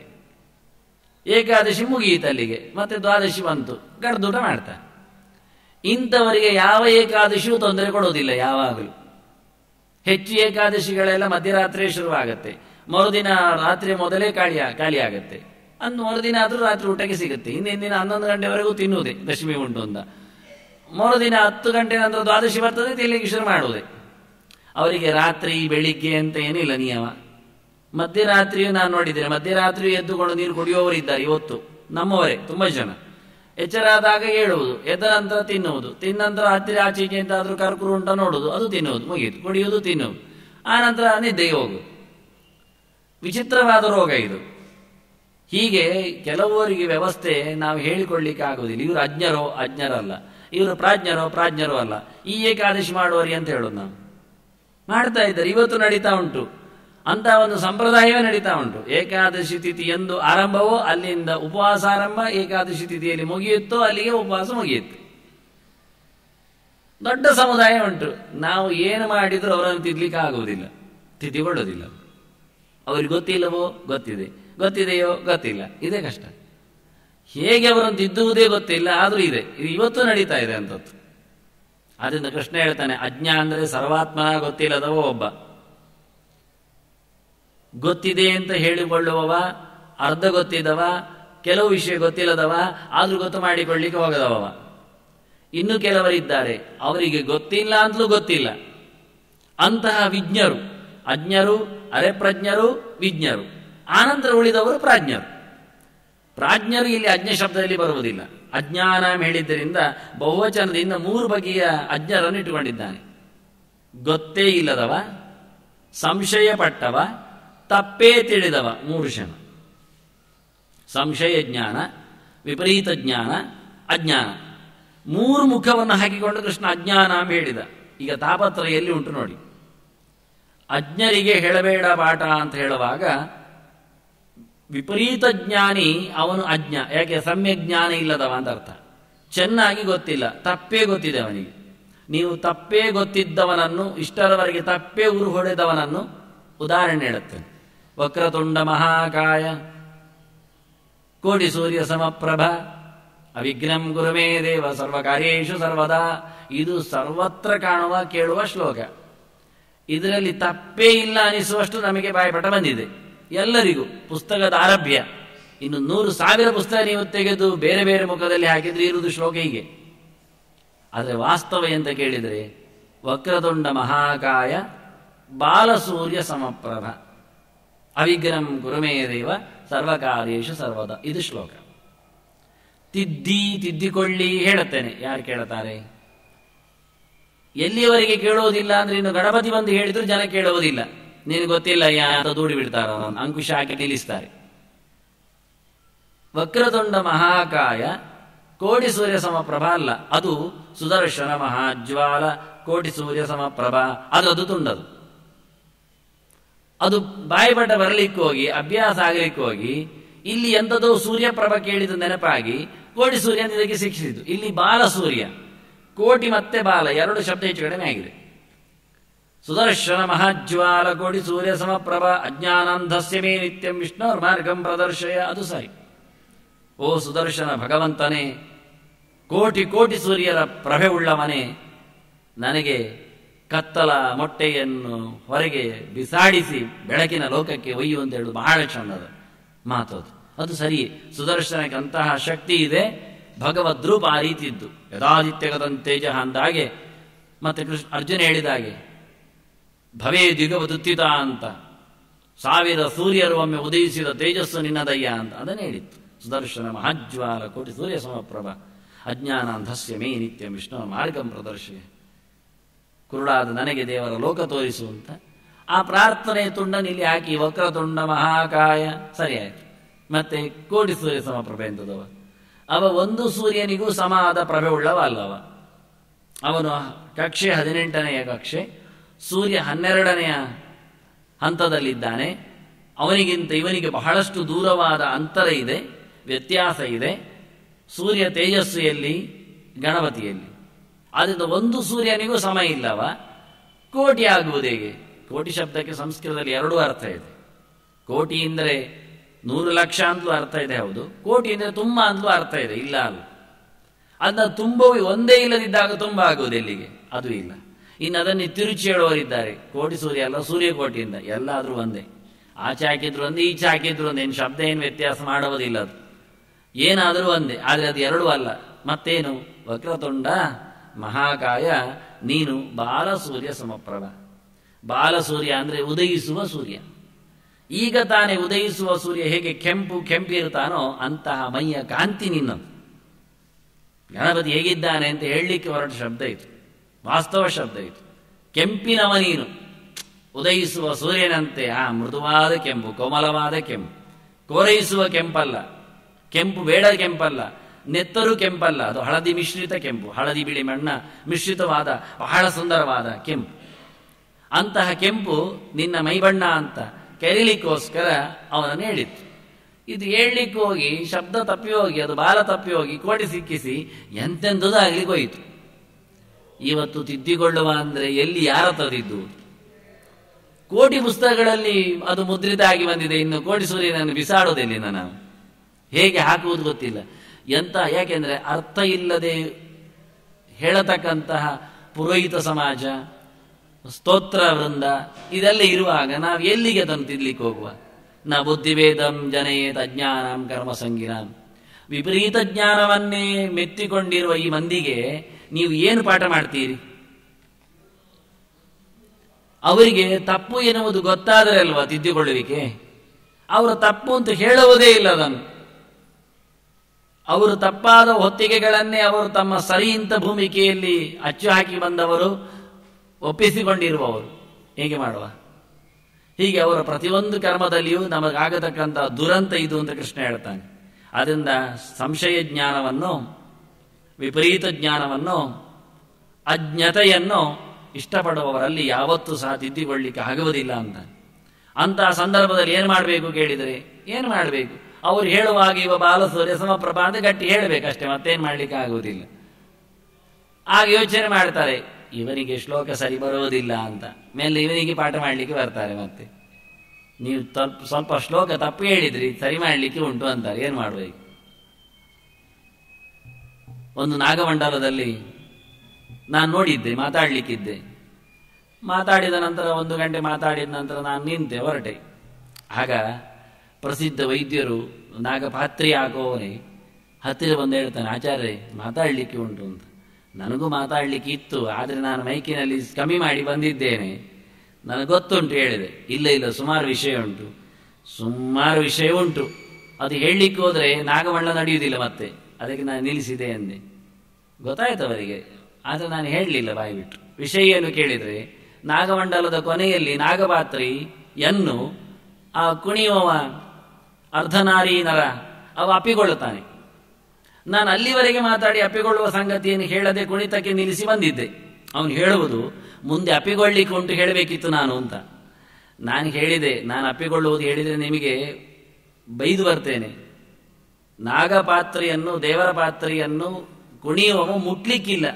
ಏಕಾದಶಿ ಮುಗಿಯಿತು ಅಲ್ಲಿಗೆ ಮತ್ತೆ ದ್ವಾದಶಿ ಬಂತು ಗಡ್ದೂಟ ಮಾಡ್ತಾರೆ ಇಂಥವರಿಗೆ ಯಾವ ಏಕಾದಶಿಯೂ ತೊಂದರೆ ಕೊಡೋದಿಲ್ಲ ಯಾವಾಗಲೂ ಹೆಚ್ಚು ಏಕಾದಶಿಗಳೆಲ್ಲ ಮಧ್ಯರಾತ್ರಿ ಶುರುವಾಗತ್ತೆ ಮರುದಿನ ರಾತ್ರಿ ಮೊದಲೇ ಖಾಲಿ ಖಾಲಿ ಆಗತ್ತೆ ಅಂದು ಮರುದಿನ ಆದರೂ ರಾತ್ರಿ ಊಟಕ್ಕೆ ಸಿಗುತ್ತೆ ಹಿಂದಿನ ದಿನ ಹನ್ನೊಂದು ಗಂಟೆವರೆಗೂ ತಿನ್ನುವುದೇ ದಶಮಿ ಉಂಟು ಅಂತ ಮರುದಿನ ಹತ್ತು ಗಂಟೆ ನಂತರ ದ್ವಾದಶಿ ಬರ್ತದೆ ತಿನ್ನಲಿಕ್ಕೆ ಶುರು ಮಾಡುವುದೇ ಅವರಿಗೆ ರಾತ್ರಿ ಬೆಳಿಗ್ಗೆ ಅಂತ ಏನಿಲ್ಲ ನಿಯಮ ಮಧ್ಯರಾತ್ರಿಯೂ ನಾನು ನೋಡಿದ್ದೇನೆ ಮಧ್ಯರಾತ್ರಿ ಎದ್ದುಕೊಂಡು ನೀರು ಕುಡಿಯುವವರು ಇದ್ದಾರೆ ಇವತ್ತು ನಮ್ಮವರೇ ತುಂಬ ಜನ ಎಚ್ಚರಾದಾಗ ಹೇಳುವುದು ಎದ್ದ ನಂತರ ತಿನ್ನುವುದು ತಿನ್ನ ನಂತರ ಹತ್ತಿರ ಆಚೆಗೆ ಎಂತಾದ್ರೂ ಕರ್ಕುರು ಉಂಟ ನೋಡುವುದು ಅದು ತಿನ್ನುವುದು ಮುಗಿಯಿತು ಕುಡಿಯುವುದು ತಿನ್ನುವುದು ಆ ನಂತರ ನಿದ್ದೆಗೆ ಹೋಗುದು ವಿಚಿತ್ರವಾದ ರೋಗ ಇದು ಹೀಗೆ ಕೆಲವರಿಗೆ ವ್ಯವಸ್ಥೆ ನಾವು ಹೇಳಿಕೊಳ್ಳಿಕ್ಕೆ ಆಗುವುದಿಲ್ಲ ಇವರು ಅಜ್ಞರೋ ಅಜ್ಞರಲ್ಲ ಇವರು ಪ್ರಾಜ್ಞರೋ ಪ್ರಾಜ್ಞರೋ ಅಲ್ಲ ಈ ಏಕಾದಶಿ ಮಾಡುವರಿ ಅಂತ ಹೇಳೋದು ನಾವು ಮಾಡ್ತಾ ಇದ್ದಾರೆ ಇವತ್ತು ನಡೀತಾ ಉಂಟು ಅಂತ ಒಂದು ಸಂಪ್ರದಾಯವೇ ನಡೀತಾ ಉಂಟು ಏಕಾದಶಿ ತಿಥಿ ಎಂದು ಆರಂಭವೋ ಅಲ್ಲಿಂದ ಉಪವಾಸ ಆರಂಭ ಏಕಾದಶಿ ತಿಥಿಯಲ್ಲಿ ಮುಗಿಯುತ್ತೋ ಅಲ್ಲಿಗೆ ಉಪವಾಸ ಮುಗಿಯುತ್ತೆ ದೊಡ್ಡ ಸಮುದಾಯ ಉಂಟು ನಾವು ಏನು ಮಾಡಿದರೂ ಅವರನ್ನು ತಿದ್ಲಿಕ್ಕೆ ಆಗುವುದಿಲ್ಲ ತಿದ್ದಿಕೊಳ್ಳೋದಿಲ್ಲ ಅವ್ರಿಗೆ ಗೊತ್ತಿಲ್ಲವೋ ಗೊತ್ತಿದೆ ಗೊತ್ತಿದೆಯೋ ಗೊತ್ತಿಲ್ಲ ಇದೇ ಕಷ್ಟ ಹೇಗೆ ಅವರನ್ನು ತಿದ್ದುವುದೇ ಗೊತ್ತಿಲ್ಲ ಆದರೂ ಇದೆ ಇದು ಇವತ್ತು ನಡೀತಾ ಇದೆ ಅಂತದ್ದು ಆದ್ರಿಂದ ಕೃಷ್ಣ ಹೇಳ್ತಾನೆ ಅಜ್ಞ ಅಂದರೆ ಸರ್ವಾತ್ಮನ ಗೊತ್ತಿಲ್ಲದವ ಒಬ್ಬ ಗೊತ್ತಿದೆ ಅಂತ ಹೇಳಿಕೊಳ್ಳುವವ ಅರ್ಧ ಗೊತ್ತಿದ್ದವ ಕೆಲವು ವಿಷಯ ಗೊತ್ತಿಲ್ಲದವ ಆದ್ರೂ ಗೊತ್ತು ಮಾಡಿಕೊಳ್ಳಿಕ್ಕೆ ಹೋಗದವ ಇನ್ನು ಕೆಲವರಿದ್ದಾರೆ ಅವರಿಗೆ ಗೊತ್ತಿಲ್ಲ ಅಂತಲೂ ಗೊತ್ತಿಲ್ಲ ಅಂತಹ ವಿಜ್ಞರು ಅಜ್ಞರು ಅರೆಪ್ರಜ್ಞರು ವಿಜ್ಞರು ಆನಂತರ ಉಳಿದವರು ಪ್ರಾಜ್ಞರು ಪ್ರಾಜ್ಞರು ಇಲ್ಲಿ ಅಜ್ಞ ಶಬ್ದದಲ್ಲಿ ಬರುವುದಿಲ್ಲ ಅಜ್ಞಾನ ಹೇಳಿದ್ದರಿಂದ ಬಹುವಚನದಿಂದ ಮೂರು ಬಗೆಯ ಅಜ್ಞರನ್ನು ಇಟ್ಟುಕೊಂಡಿದ್ದಾನೆ ಗೊತ್ತೇ ಇಲ್ಲದವ ಸಂಶಯ ಪಟ್ಟವ ತಪ್ಪೇ ತಿಳಿದವ ಮೂರು ಕ್ಷಣ ಸಂಶಯ ಜ್ಞಾನ ವಿಪರೀತ ಜ್ಞಾನ ಅಜ್ಞಾನ ಮೂರು ಮುಖವನ್ನು ಹಾಕಿಕೊಂಡು ಕೃಷ್ಣ ಅಜ್ಞಾನ ಹೇಳಿದ ಈಗ ತಾಪತ್ರ ಎಲ್ಲಿ ಉಂಟು ನೋಡಿ ಅಜ್ಞರಿಗೆ ಹೇಳಬೇಡ ಪಾಠ ಅಂತ ಹೇಳುವಾಗ ವಿಪರೀತ ಜ್ಞಾನಿ ಅವನು ಅಜ್ಞ ಯಾಕೆ ಸಮ್ಯ ಜ್ಞಾನ ಇಲ್ಲದವ ಅಂತ ಅರ್ಥ ಚೆನ್ನಾಗಿ ಗೊತ್ತಿಲ್ಲ ತಪ್ಪೇ ಗೊತ್ತಿದೆ ಅವನಿಗೆ ನೀವು ತಪ್ಪೇ ಗೊತ್ತಿದ್ದವನನ್ನು ಇಷ್ಟರವರೆಗೆ ತಪ್ಪೇ ಉರು ಹೊಡೆದವನನ್ನು ಉದಾಹರಣೆ ಹೇಳುತ್ತೇನೆ ವಕ್ರತುಂಡ ಮಹಾಕಾಯ ಕೋಟಿ ಸೂರ್ಯ ಸಮಪ್ರಭ ಅವಿಘ್ನಂ ಗುರುಮೇ ದೇವ ಸರ್ವಕಾರ್ಯೇಶು ಸರ್ವದಾ ಇದು ಸರ್ವತ್ರ ಕಾಣುವ ಕೇಳುವ ಶ್ಲೋಕ ಇದರಲ್ಲಿ ತಪ್ಪೇ ಇಲ್ಲ ಅನಿಸುವಷ್ಟು ನಮಗೆ ಬಾಯ್ಪಟ ಬಂದಿದೆ ಎಲ್ಲರಿಗೂ ಪುಸ್ತಕದ ಆರಭ್ಯ ಇನ್ನು ನೂರು ಸಾವಿರ ಪುಸ್ತಕ ನೀವು ತೆಗೆದು ಬೇರೆ ಬೇರೆ ಮುಖದಲ್ಲಿ ಹಾಕಿದ್ರೆ ಇರುವುದು ಶ್ಲೋಕ ಹೀಗೆ ಆದರೆ ವಾಸ್ತವ ಎಂತ ಕೇಳಿದರೆ ವಕ್ರತುಂಡ ಮಹಾಕಾಯ ಬಾಲಸೂರ್ಯ ಸಮಪ್ರಭ ಅವಿಗ್ರಹಂ ಕುರುಮೇ ದೇವ ಸರ್ವಕಾರ್ಯೇಶು ಸರ್ವದ ಇದು ಶ್ಲೋಕ ತಿದ್ದಿ ತಿದ್ದಿಕೊಳ್ಳಿ ಹೇಳುತ್ತೇನೆ ಯಾರು ಕೇಳುತ್ತಾರೆ ಎಲ್ಲಿಯವರೆಗೆ ಕೇಳೋದಿಲ್ಲ ಅಂದ್ರೆ ಇನ್ನು ಗಣಪತಿ ಬಂದು ಹೇಳಿದ್ರು ಜನ ಕೇಳುವುದಿಲ್ಲ ನೀನು ಗೊತ್ತಿಲ್ಲ ಯಾತ ದೂಡಿ ಬಿಡ್ತಾರ ಅಂಕುಶ ಹಾಕಿ ನಿಲ್ಲಿಸ್ತಾರೆ ವಕ್ರತುಂಡ ಮಹಾಕಾಯ ಕೋಟಿ ಸೂರ್ಯ ಸಮಪ್ರಭ ಅಲ್ಲ ಅದು ಸುದರ್ಶನ ಮಹಾಜ್ವಾಲ ಕೋಟಿ ಸೂರ್ಯ ಸಮಪ್ರಭ ಅದು ಅದು ತುಂಡದು ಅದು ಬಾಯಿಬಟ ಬರಲಿಕ್ಕೆ ಹೋಗಿ ಅಭ್ಯಾಸ ಆಗಲಿಕ್ಕೆ ಹೋಗಿ ಇಲ್ಲಿ ಎಂಥದೋ ಸೂರ್ಯಪ್ರಭ ಕೇಳಿದ ನೆನಪಾಗಿ ಕೋಟಿ ಸೂರ್ಯ ಅಂತ ಇದಕ್ಕೆ ಶಿಕ್ಷಿಸಿತು ಇಲ್ಲಿ ಬಾಲ ಸೂರ್ಯ ಕೋಟಿ ಮತ್ತೆ ಬಾಲ ಎರಡು ಶಬ್ದ ಹೆಚ್ಚು ಕಡಿಮೆ ಆಗಿದೆ ಸುದರ್ಶನ ಮಹಾಜ್ವಾಲ ಕೋಟಿ ಸೂರ್ಯ ಸಮಪ್ರಭ ಅಜ್ಞಾನಾಂಧಸ್ಯ ಮೇ ನಿತ್ಯಂ ವಿಷ್ಣುರ್ ಮಾರ್ಗಂ ಪ್ರದರ್ಶಯ ಅದು ಸರಿ ಓ ಸುದರ್ಶನ ಭಗವಂತನೇ ಕೋಟಿ ಕೋಟಿ ಸೂರ್ಯರ ಪ್ರಭೆ ಉಳ್ಳ ಮನೆ ನನಗೆ ಕತ್ತಲ ಮೊಟ್ಟೆಯನ್ನು ಹೊರಗೆ ಬಿಸಾಡಿಸಿ ಬೆಳಕಿನ ಲೋಕಕ್ಕೆ ಒಯ್ಯು ಅಂತ ಹೇಳುದು ಬಹಳ ಚಂದದ ಮಾತು ಅದು ಅದು ಸರಿ ಸುದರ್ಶನಕ್ಕೆ ಅಂತಹ ಶಕ್ತಿ ಇದೆ ಭಗವದ್ರೂಪ ಆ ರೀತಿ ಇದ್ದು ಯಥಾದಿತ್ಯಗತಂ ತೇಜ ಅಂದಾಗೆ ಮತ್ತೆ ಕೃಷ್ಣ ಅರ್ಜುನ ಹೇಳಿದ ಹಾಗೆ ಭವೇ ದ್ವಿಗವದುತ್ತಿತ ಅಂತ ಸಾವಿರ ಸೂರ್ಯರು ಒಮ್ಮೆ ಉದಯಿಸಿದ ತೇಜಸ್ಸು ನಿನ್ನದಯ್ಯ ಅಂತ ಅದನ್ನೇ ಹೇಳಿತ್ತು ಸುದರ್ಶನ ಮಹಾಜ್ವಾಲ ಕೋಟಿ ಸೂರ್ಯ ಸಮಪ್ರಭ ಅಜ್ಞಾನಾಂಧಸ್ಯ ಮೇ ನಿತ್ಯ ವಿಷ್ಣು ಮಾರ್ಗಂ ಪ್ರದರ್ಶಯ ಕುರುಡಾದ ನನಗೆ ದೇವರ ಲೋಕ ತೋರಿಸು ಅಂತ ಆ ಪ್ರಾರ್ಥನೆ ತುಂಡನಿಲ್ಲಿ ಹಾಕಿ ವಕ್ರತುಂಡ ಮಹಾಕಾಯ ಸರಿ ಆಯ್ತು ಮತ್ತೆ ಕೋಟಿ ಸೂರ್ಯ ಸಮಪ್ರಭೆ ಎಂತದವ ಅವ ಒಂದು ಸೂರ್ಯನಿಗೂ ಸಮಾದ ಪ್ರಭೆ ಉಳ್ಳವ ಅಲ್ಲವ ಅವನು ಕಕ್ಷೆ ಹದಿನೆಂಟನೆಯ ಕಕ್ಷೆ ಸೂರ್ಯ ಹನ್ನೆರಡನೆಯ ಹಂತದಲ್ಲಿದ್ದಾನೆ ಅವನಿಗಿಂತ ಇವನಿಗೆ ಬಹಳಷ್ಟು ದೂರವಾದ ಅಂತರ ಇದೆ ವ್ಯತ್ಯಾಸ ಇದೆ ಸೂರ್ಯ ತೇಜಸ್ಸು ಎಲ್ಲಿ ಗಣಪತಿಯಲ್ಲಿ ಆದ್ದರಿಂದ ಒಂದು ಸೂರ್ಯನಿಗೂ ಸಮ ಇಲ್ಲವ ಕೋಟಿ ಆಗುವುದು ಹೇಗೆ ಕೋಟಿ ಶಬ್ದಕ್ಕೆ ಸಂಸ್ಕೃತದಲ್ಲಿ ಎರಡೂ ಅರ್ಥ ಇದೆ ಕೋಟಿ ಅಂದರೆ ನೂರು ಲಕ್ಷ ಅಂತಲೂ ಅರ್ಥ ಇದೆ ಹೌದು ಕೋಟಿ ಅಂದರೆ ತುಂಬ ಅಂತಲೂ ಅರ್ಥ ಇದೆ ಇಲ್ಲ ಅಲ್ಲ ಅದನ್ನ ತುಂಬವು ಒಂದೇ ಇಲ್ಲದಿದ್ದಾಗ ತುಂಬ ಆಗುವುದು ಎಲ್ಲಿಗೆ ಅದು ಇಲ್ಲ ಇನ್ನು ಅದನ್ನು ತಿರುಚಿ ಹೇಳುವವರಿದ್ದಾರೆ ಕೋಟಿ ಸೂರ್ಯ ಅಲ್ಲ ಸೂರ್ಯಕೋಟಿಯಿಂದ ಎಲ್ಲಾದ್ರೂ ಒಂದೇ ಆಚೆ ಹಾಕಿದ್ರು ಒಂದೇ ಈಚೆ ಹಾಕಿದ್ರು ಒಂದೇ ಏನು ಶಬ್ದ ಏನು ವ್ಯತ್ಯಾಸ ಮಾಡುವುದಿಲ್ಲ ಅದು ಏನಾದರೂ ಒಂದೇ ಆದರೆ ಅದು ಎರಡೂ ಅಲ್ಲ ಮತ್ತೇನು ವಕ್ರತುಂಡ ಮಹಾಕಾಯ ನೀನು ಬಾಲಸೂರ್ಯ ಸಮಪ್ರಭ ಬಾಲಸೂರ್ಯ ಅಂದರೆ ಉದಯಿಸುವ ಸೂರ್ಯ ಈಗ ತಾನೇ ಉದಯಿಸುವ ಸೂರ್ಯ ಹೇಗೆ ಕೆಂಪು ಕೆಂಪಿರುತ್ತಾನೋ ಅಂತಹ ಮೈಯ ಕಾಂತಿ ನಿನ್ನದು ಗಣಪತಿ ಹೇಗಿದ್ದಾನೆ ಅಂತ ಹೇಳಲಿಕ್ಕೆ ಹೊರಟ ಶಬ್ದ ಇತ್ತು ವಾಸ್ತವ ಶಬ್ದ ಇತ್ತು ಕೆಂಪಿನವ ನೀನು ಉದಯಿಸುವ ಸೂರ್ಯನಂತೆ ಆ ಮೃದುವಾದ ಕೆಂಪು ಕೋಮಲವಾದ ಕೆಂಪು ಕೋರೈಸುವ ಕೆಂಪಲ್ಲ ಕೆಂಪು ಬೇಡ ಕೆಂಪಲ್ಲ ನೆತ್ತರು ಕೆಂಪಲ್ಲ ಅದು ಹಳದಿ ಮಿಶ್ರಿತ ಕೆಂಪು ಹಳದಿ ಬಿಳಿ ಮಣ್ಣ ಮಿಶ್ರಿತವಾದ ಬಹಳ ಸುಂದರವಾದ ಕೆಂಪು ಅಂತಹ ಕೆಂಪು ನಿನ್ನ ಮೈಬಣ್ಣ ಅಂತ ಕೆರಿಲಿಕ್ಕೋಸ್ಕರ ಅವನನ್ನು ಹೇಳಿತ್ತು ಇದು ಹೇಳಲಿಕ್ಕೆ ಹೋಗಿ ಶಬ್ದ ತಪ್ಪಿ ಹೋಗಿ ಅದು ಬಾಲ ತಪ್ಪಿ ಹೋಗಿ ಕೋಟಿ ಸಿಕ್ಕಿಸಿ ಎಂತೆಂಥದ್ದು ಆಗ್ಲಿಕ್ಕೆ ಹೋಯಿತು ಇವತ್ತು ತಿದ್ದಿಕೊಳ್ಳುವ ಅಂದ್ರೆ ಎಲ್ಲಿ ಯಾರ ತದಿದ್ದು ಕೋಟಿ ಪುಸ್ತಕಗಳಲ್ಲಿ ಅದು ಮುದ್ರಿತ ಆಗಿ ಬಂದಿದೆ ಇನ್ನು ಕೋಟಿ ಸೂರ್ಯನನ್ನು ಬಿಸಾಡೋದೆಲ್ಲಿಂದ ನಾವು ಹೇಗೆ ಹಾಕುವುದು ಗೊತ್ತಿಲ್ಲ ಎಂತ ಯಾಕೆಂದ್ರೆ ಅರ್ಥ ಇಲ್ಲದೆ ಹೇಳತಕ್ಕಂತಹ ಪುರೋಹಿತ ಸಮಾಜ ಸ್ತೋತ್ರ ವೃಂದ ಇದೆಲ್ಲ ಇರುವಾಗ ನಾವು ಎಲ್ಲಿಗೆ ಅದನ್ನು ತಿದ್ಲಿಕ್ಕೆ ಹೋಗುವ ನ ಬುದ್ಧಿವೇದಂ ಜನೇತ ಅಜ್ಞಾನಂ ಕರ್ಮ ಸಂಗಿನಾಂ ವಿಪರೀತ ಜ್ಞಾನವನ್ನೇ ಮೆತ್ತಿಕೊಂಡಿರುವ ಈ ಮಂದಿಗೆ ನೀವು ಏನು ಪಾಠ ಮಾಡ್ತೀರಿ ಅವರಿಗೆ ತಪ್ಪು ಎನ್ನುವುದು ಗೊತ್ತಾದರೆ ಅಲ್ವಾ ತಿದ್ದಿಕೊಳ್ಳುವಿಕೆ ಅವರು ತಪ್ಪು ಅಂತ ಹೇಳುವುದೇ ಇಲ್ಲ ಅದನ್ನು ಅವರು ತಪ್ಪಾದ ಹೊತ್ತಿಗೆಗಳನ್ನೇ ಅವರು ತಮ್ಮ ಸರಿ ಇಂಥ ಭೂಮಿಕೆಯಲ್ಲಿ ಅಚ್ಚು ಹಾಕಿ ಬಂದವರು ಒಪ್ಪಿಸಿಕೊಂಡಿರುವವರು ಹೇಗೆ ಮಾಡುವ ಹೀಗೆ ಅವರ ಪ್ರತಿಯೊಂದು ಕರ್ಮದಲ್ಲಿಯೂ ನಮಗಾಗತಕ್ಕಂಥ ದುರಂತ ಇದು ಅಂತ ಕೃಷ್ಣ ಹೇಳ್ತಾನೆ ಅದರಿಂದ ಸಂಶಯ ಜ್ಞಾನವನ್ನು ವಿಪರೀತ ಜ್ಞಾನವನ್ನು ಅಜ್ಞತೆಯನ್ನು ಇಷ್ಟಪಡುವವರಲ್ಲಿ ಯಾವತ್ತೂ ಸಹ ತಿದ್ದಿಕೊಳ್ಳಿಕ್ಕೆ ಆಗುವುದಿಲ್ಲ ಅಂತ ಅಂತಹ ಸಂದರ್ಭದಲ್ಲಿ ಏನು ಮಾಡಬೇಕು ಕೇಳಿದರೆ ಏನು ಮಾಡಬೇಕು ಅವ್ರು ಹೇಳುವಾಗ ಇವ ಬಾಲಸೂರ್ಯ ಸಮಪ್ರಭಾ ಅಂತ ಗಟ್ಟಿ ಹೇಳಬೇಕಷ್ಟೇ ಮತ್ತೇನು ಮಾಡಲಿಕ್ಕೆ ಆಗುವುದಿಲ್ಲ ಆಗ ಯೋಚನೆ ಮಾಡ್ತಾರೆ ಇವನಿಗೆ ಶ್ಲೋಕ ಸರಿ ಬರುವುದಿಲ್ಲ ಅಂತ ಮೇಲೆ ಇವನಿಗೆ ಪಾಠ ಮಾಡಲಿಕ್ಕೆ ಬರ್ತಾರೆ ಮತ್ತೆ ನೀವು ತಪ್ ಸ್ವಲ್ಪ ಶ್ಲೋಕ ತಪ್ಪು ಹೇಳಿದ್ರಿ ಸರಿ ಮಾಡಲಿಕ್ಕೆ ಉಂಟು ಅಂತಾರೆ ಏನು ಮಾಡಬೇಕು ಒಂದು ನಾಗಮಂಡಲದಲ್ಲಿ ನಾನು ನೋಡಿದ್ದೆ ಮಾತಾಡಲಿಕ್ಕಿದ್ದೆ ಮಾತಾಡಿದ ನಂತರ ಒಂದು ಗಂಟೆ ಮಾತಾಡಿದ ನಂತರ ನಾನು ನಿಂತೆ ಹೊರಟೆ ಆಗ ಪ್ರಸಿದ್ಧ ವೈದ್ಯರು ನಾಗಪಾತ್ರಿ ಹಾಕುವವನೇ ಹತ್ತಿರ ಬಂದು ಹೇಳ್ತಾನೆ ಆಚಾರ್ಯ ಮಾತಾಡಲಿಕ್ಕೆ ಉಂಟು ಅಂತ ನನಗೂ ಮಾತಾಡ್ಲಿಕ್ಕೆ ಇತ್ತು ಆದರೆ ನಾನು ಮೈಕಿನಲ್ಲಿ ಕಮ್ಮಿ ಮಾಡಿ ಬಂದಿದ್ದೇನೆ ನನಗೆ ಗೊತ್ತುಂಟು ಹೇಳಿದೆ ಇಲ್ಲ ಇಲ್ಲ ಸುಮಾರು ವಿಷಯ ಉಂಟು ಸುಮಾರು ವಿಷಯ ಉಂಟು ಅದು ಹೇಳಲಿಕ್ಕೆ ಹೋದರೆ ನಾಗಮಂಡ ನಡೆಯುವುದಿಲ್ಲ ಮತ್ತೆ ಅದಕ್ಕೆ ನಾನು ನಿಲ್ಲಿಸಿದೆ ಅಂದೆ ಗೊತ್ತಾಯ್ತು ಅವರಿಗೆ ಆದರೆ ನಾನು ಹೇಳಲಿಲ್ಲ ಬಾಯಿ ಬಿಟ್ಟು ವಿಷಯ ಏನು ಕೇಳಿದರೆ ನಾಗಮಂಡಲದ ಕೊನೆಯಲ್ಲಿ ನಾಗಪಾತ್ರಿಯನ್ನು ಆ ಕುಣಿಯುವವ ಅರ್ಧನಾರಿ ನರ ಅವ ಅಪ್ಪಿಕೊಳ್ಳುತ್ತಾನೆ ನಾನು ಅಲ್ಲಿವರೆಗೆ ಮಾತಾಡಿ ಅಪ್ಪಿಕೊಳ್ಳುವ ಸಂಗತಿಯನ್ನು ಹೇಳದೆ ಕುಣಿತಕ್ಕೆ ನಿಲ್ಲಿಸಿ ಬಂದಿದ್ದೆ ಅವನು ಹೇಳುವುದು ಮುಂದೆ ಅಪ್ಪಿಕೊಳ್ಳಿಕ್ಕೆ ಉಂಟು ಹೇಳಬೇಕಿತ್ತು ನಾನು ಅಂತ ನಾನು ಹೇಳಿದೆ ನಾನು ಅಪ್ಪಿಕೊಳ್ಳುವುದು ಹೇಳಿದರೆ ನಿಮಗೆ ಬೈದು ಬರ್ತೇನೆ ನಾಗಪಾತ್ರೆಯನ್ನು ದೇವರ ಪಾತ್ರೆಯನ್ನು ಕುಣಿಯುವವ ಮುಟ್ಲಿಕ್ಕಿಲ್ಲ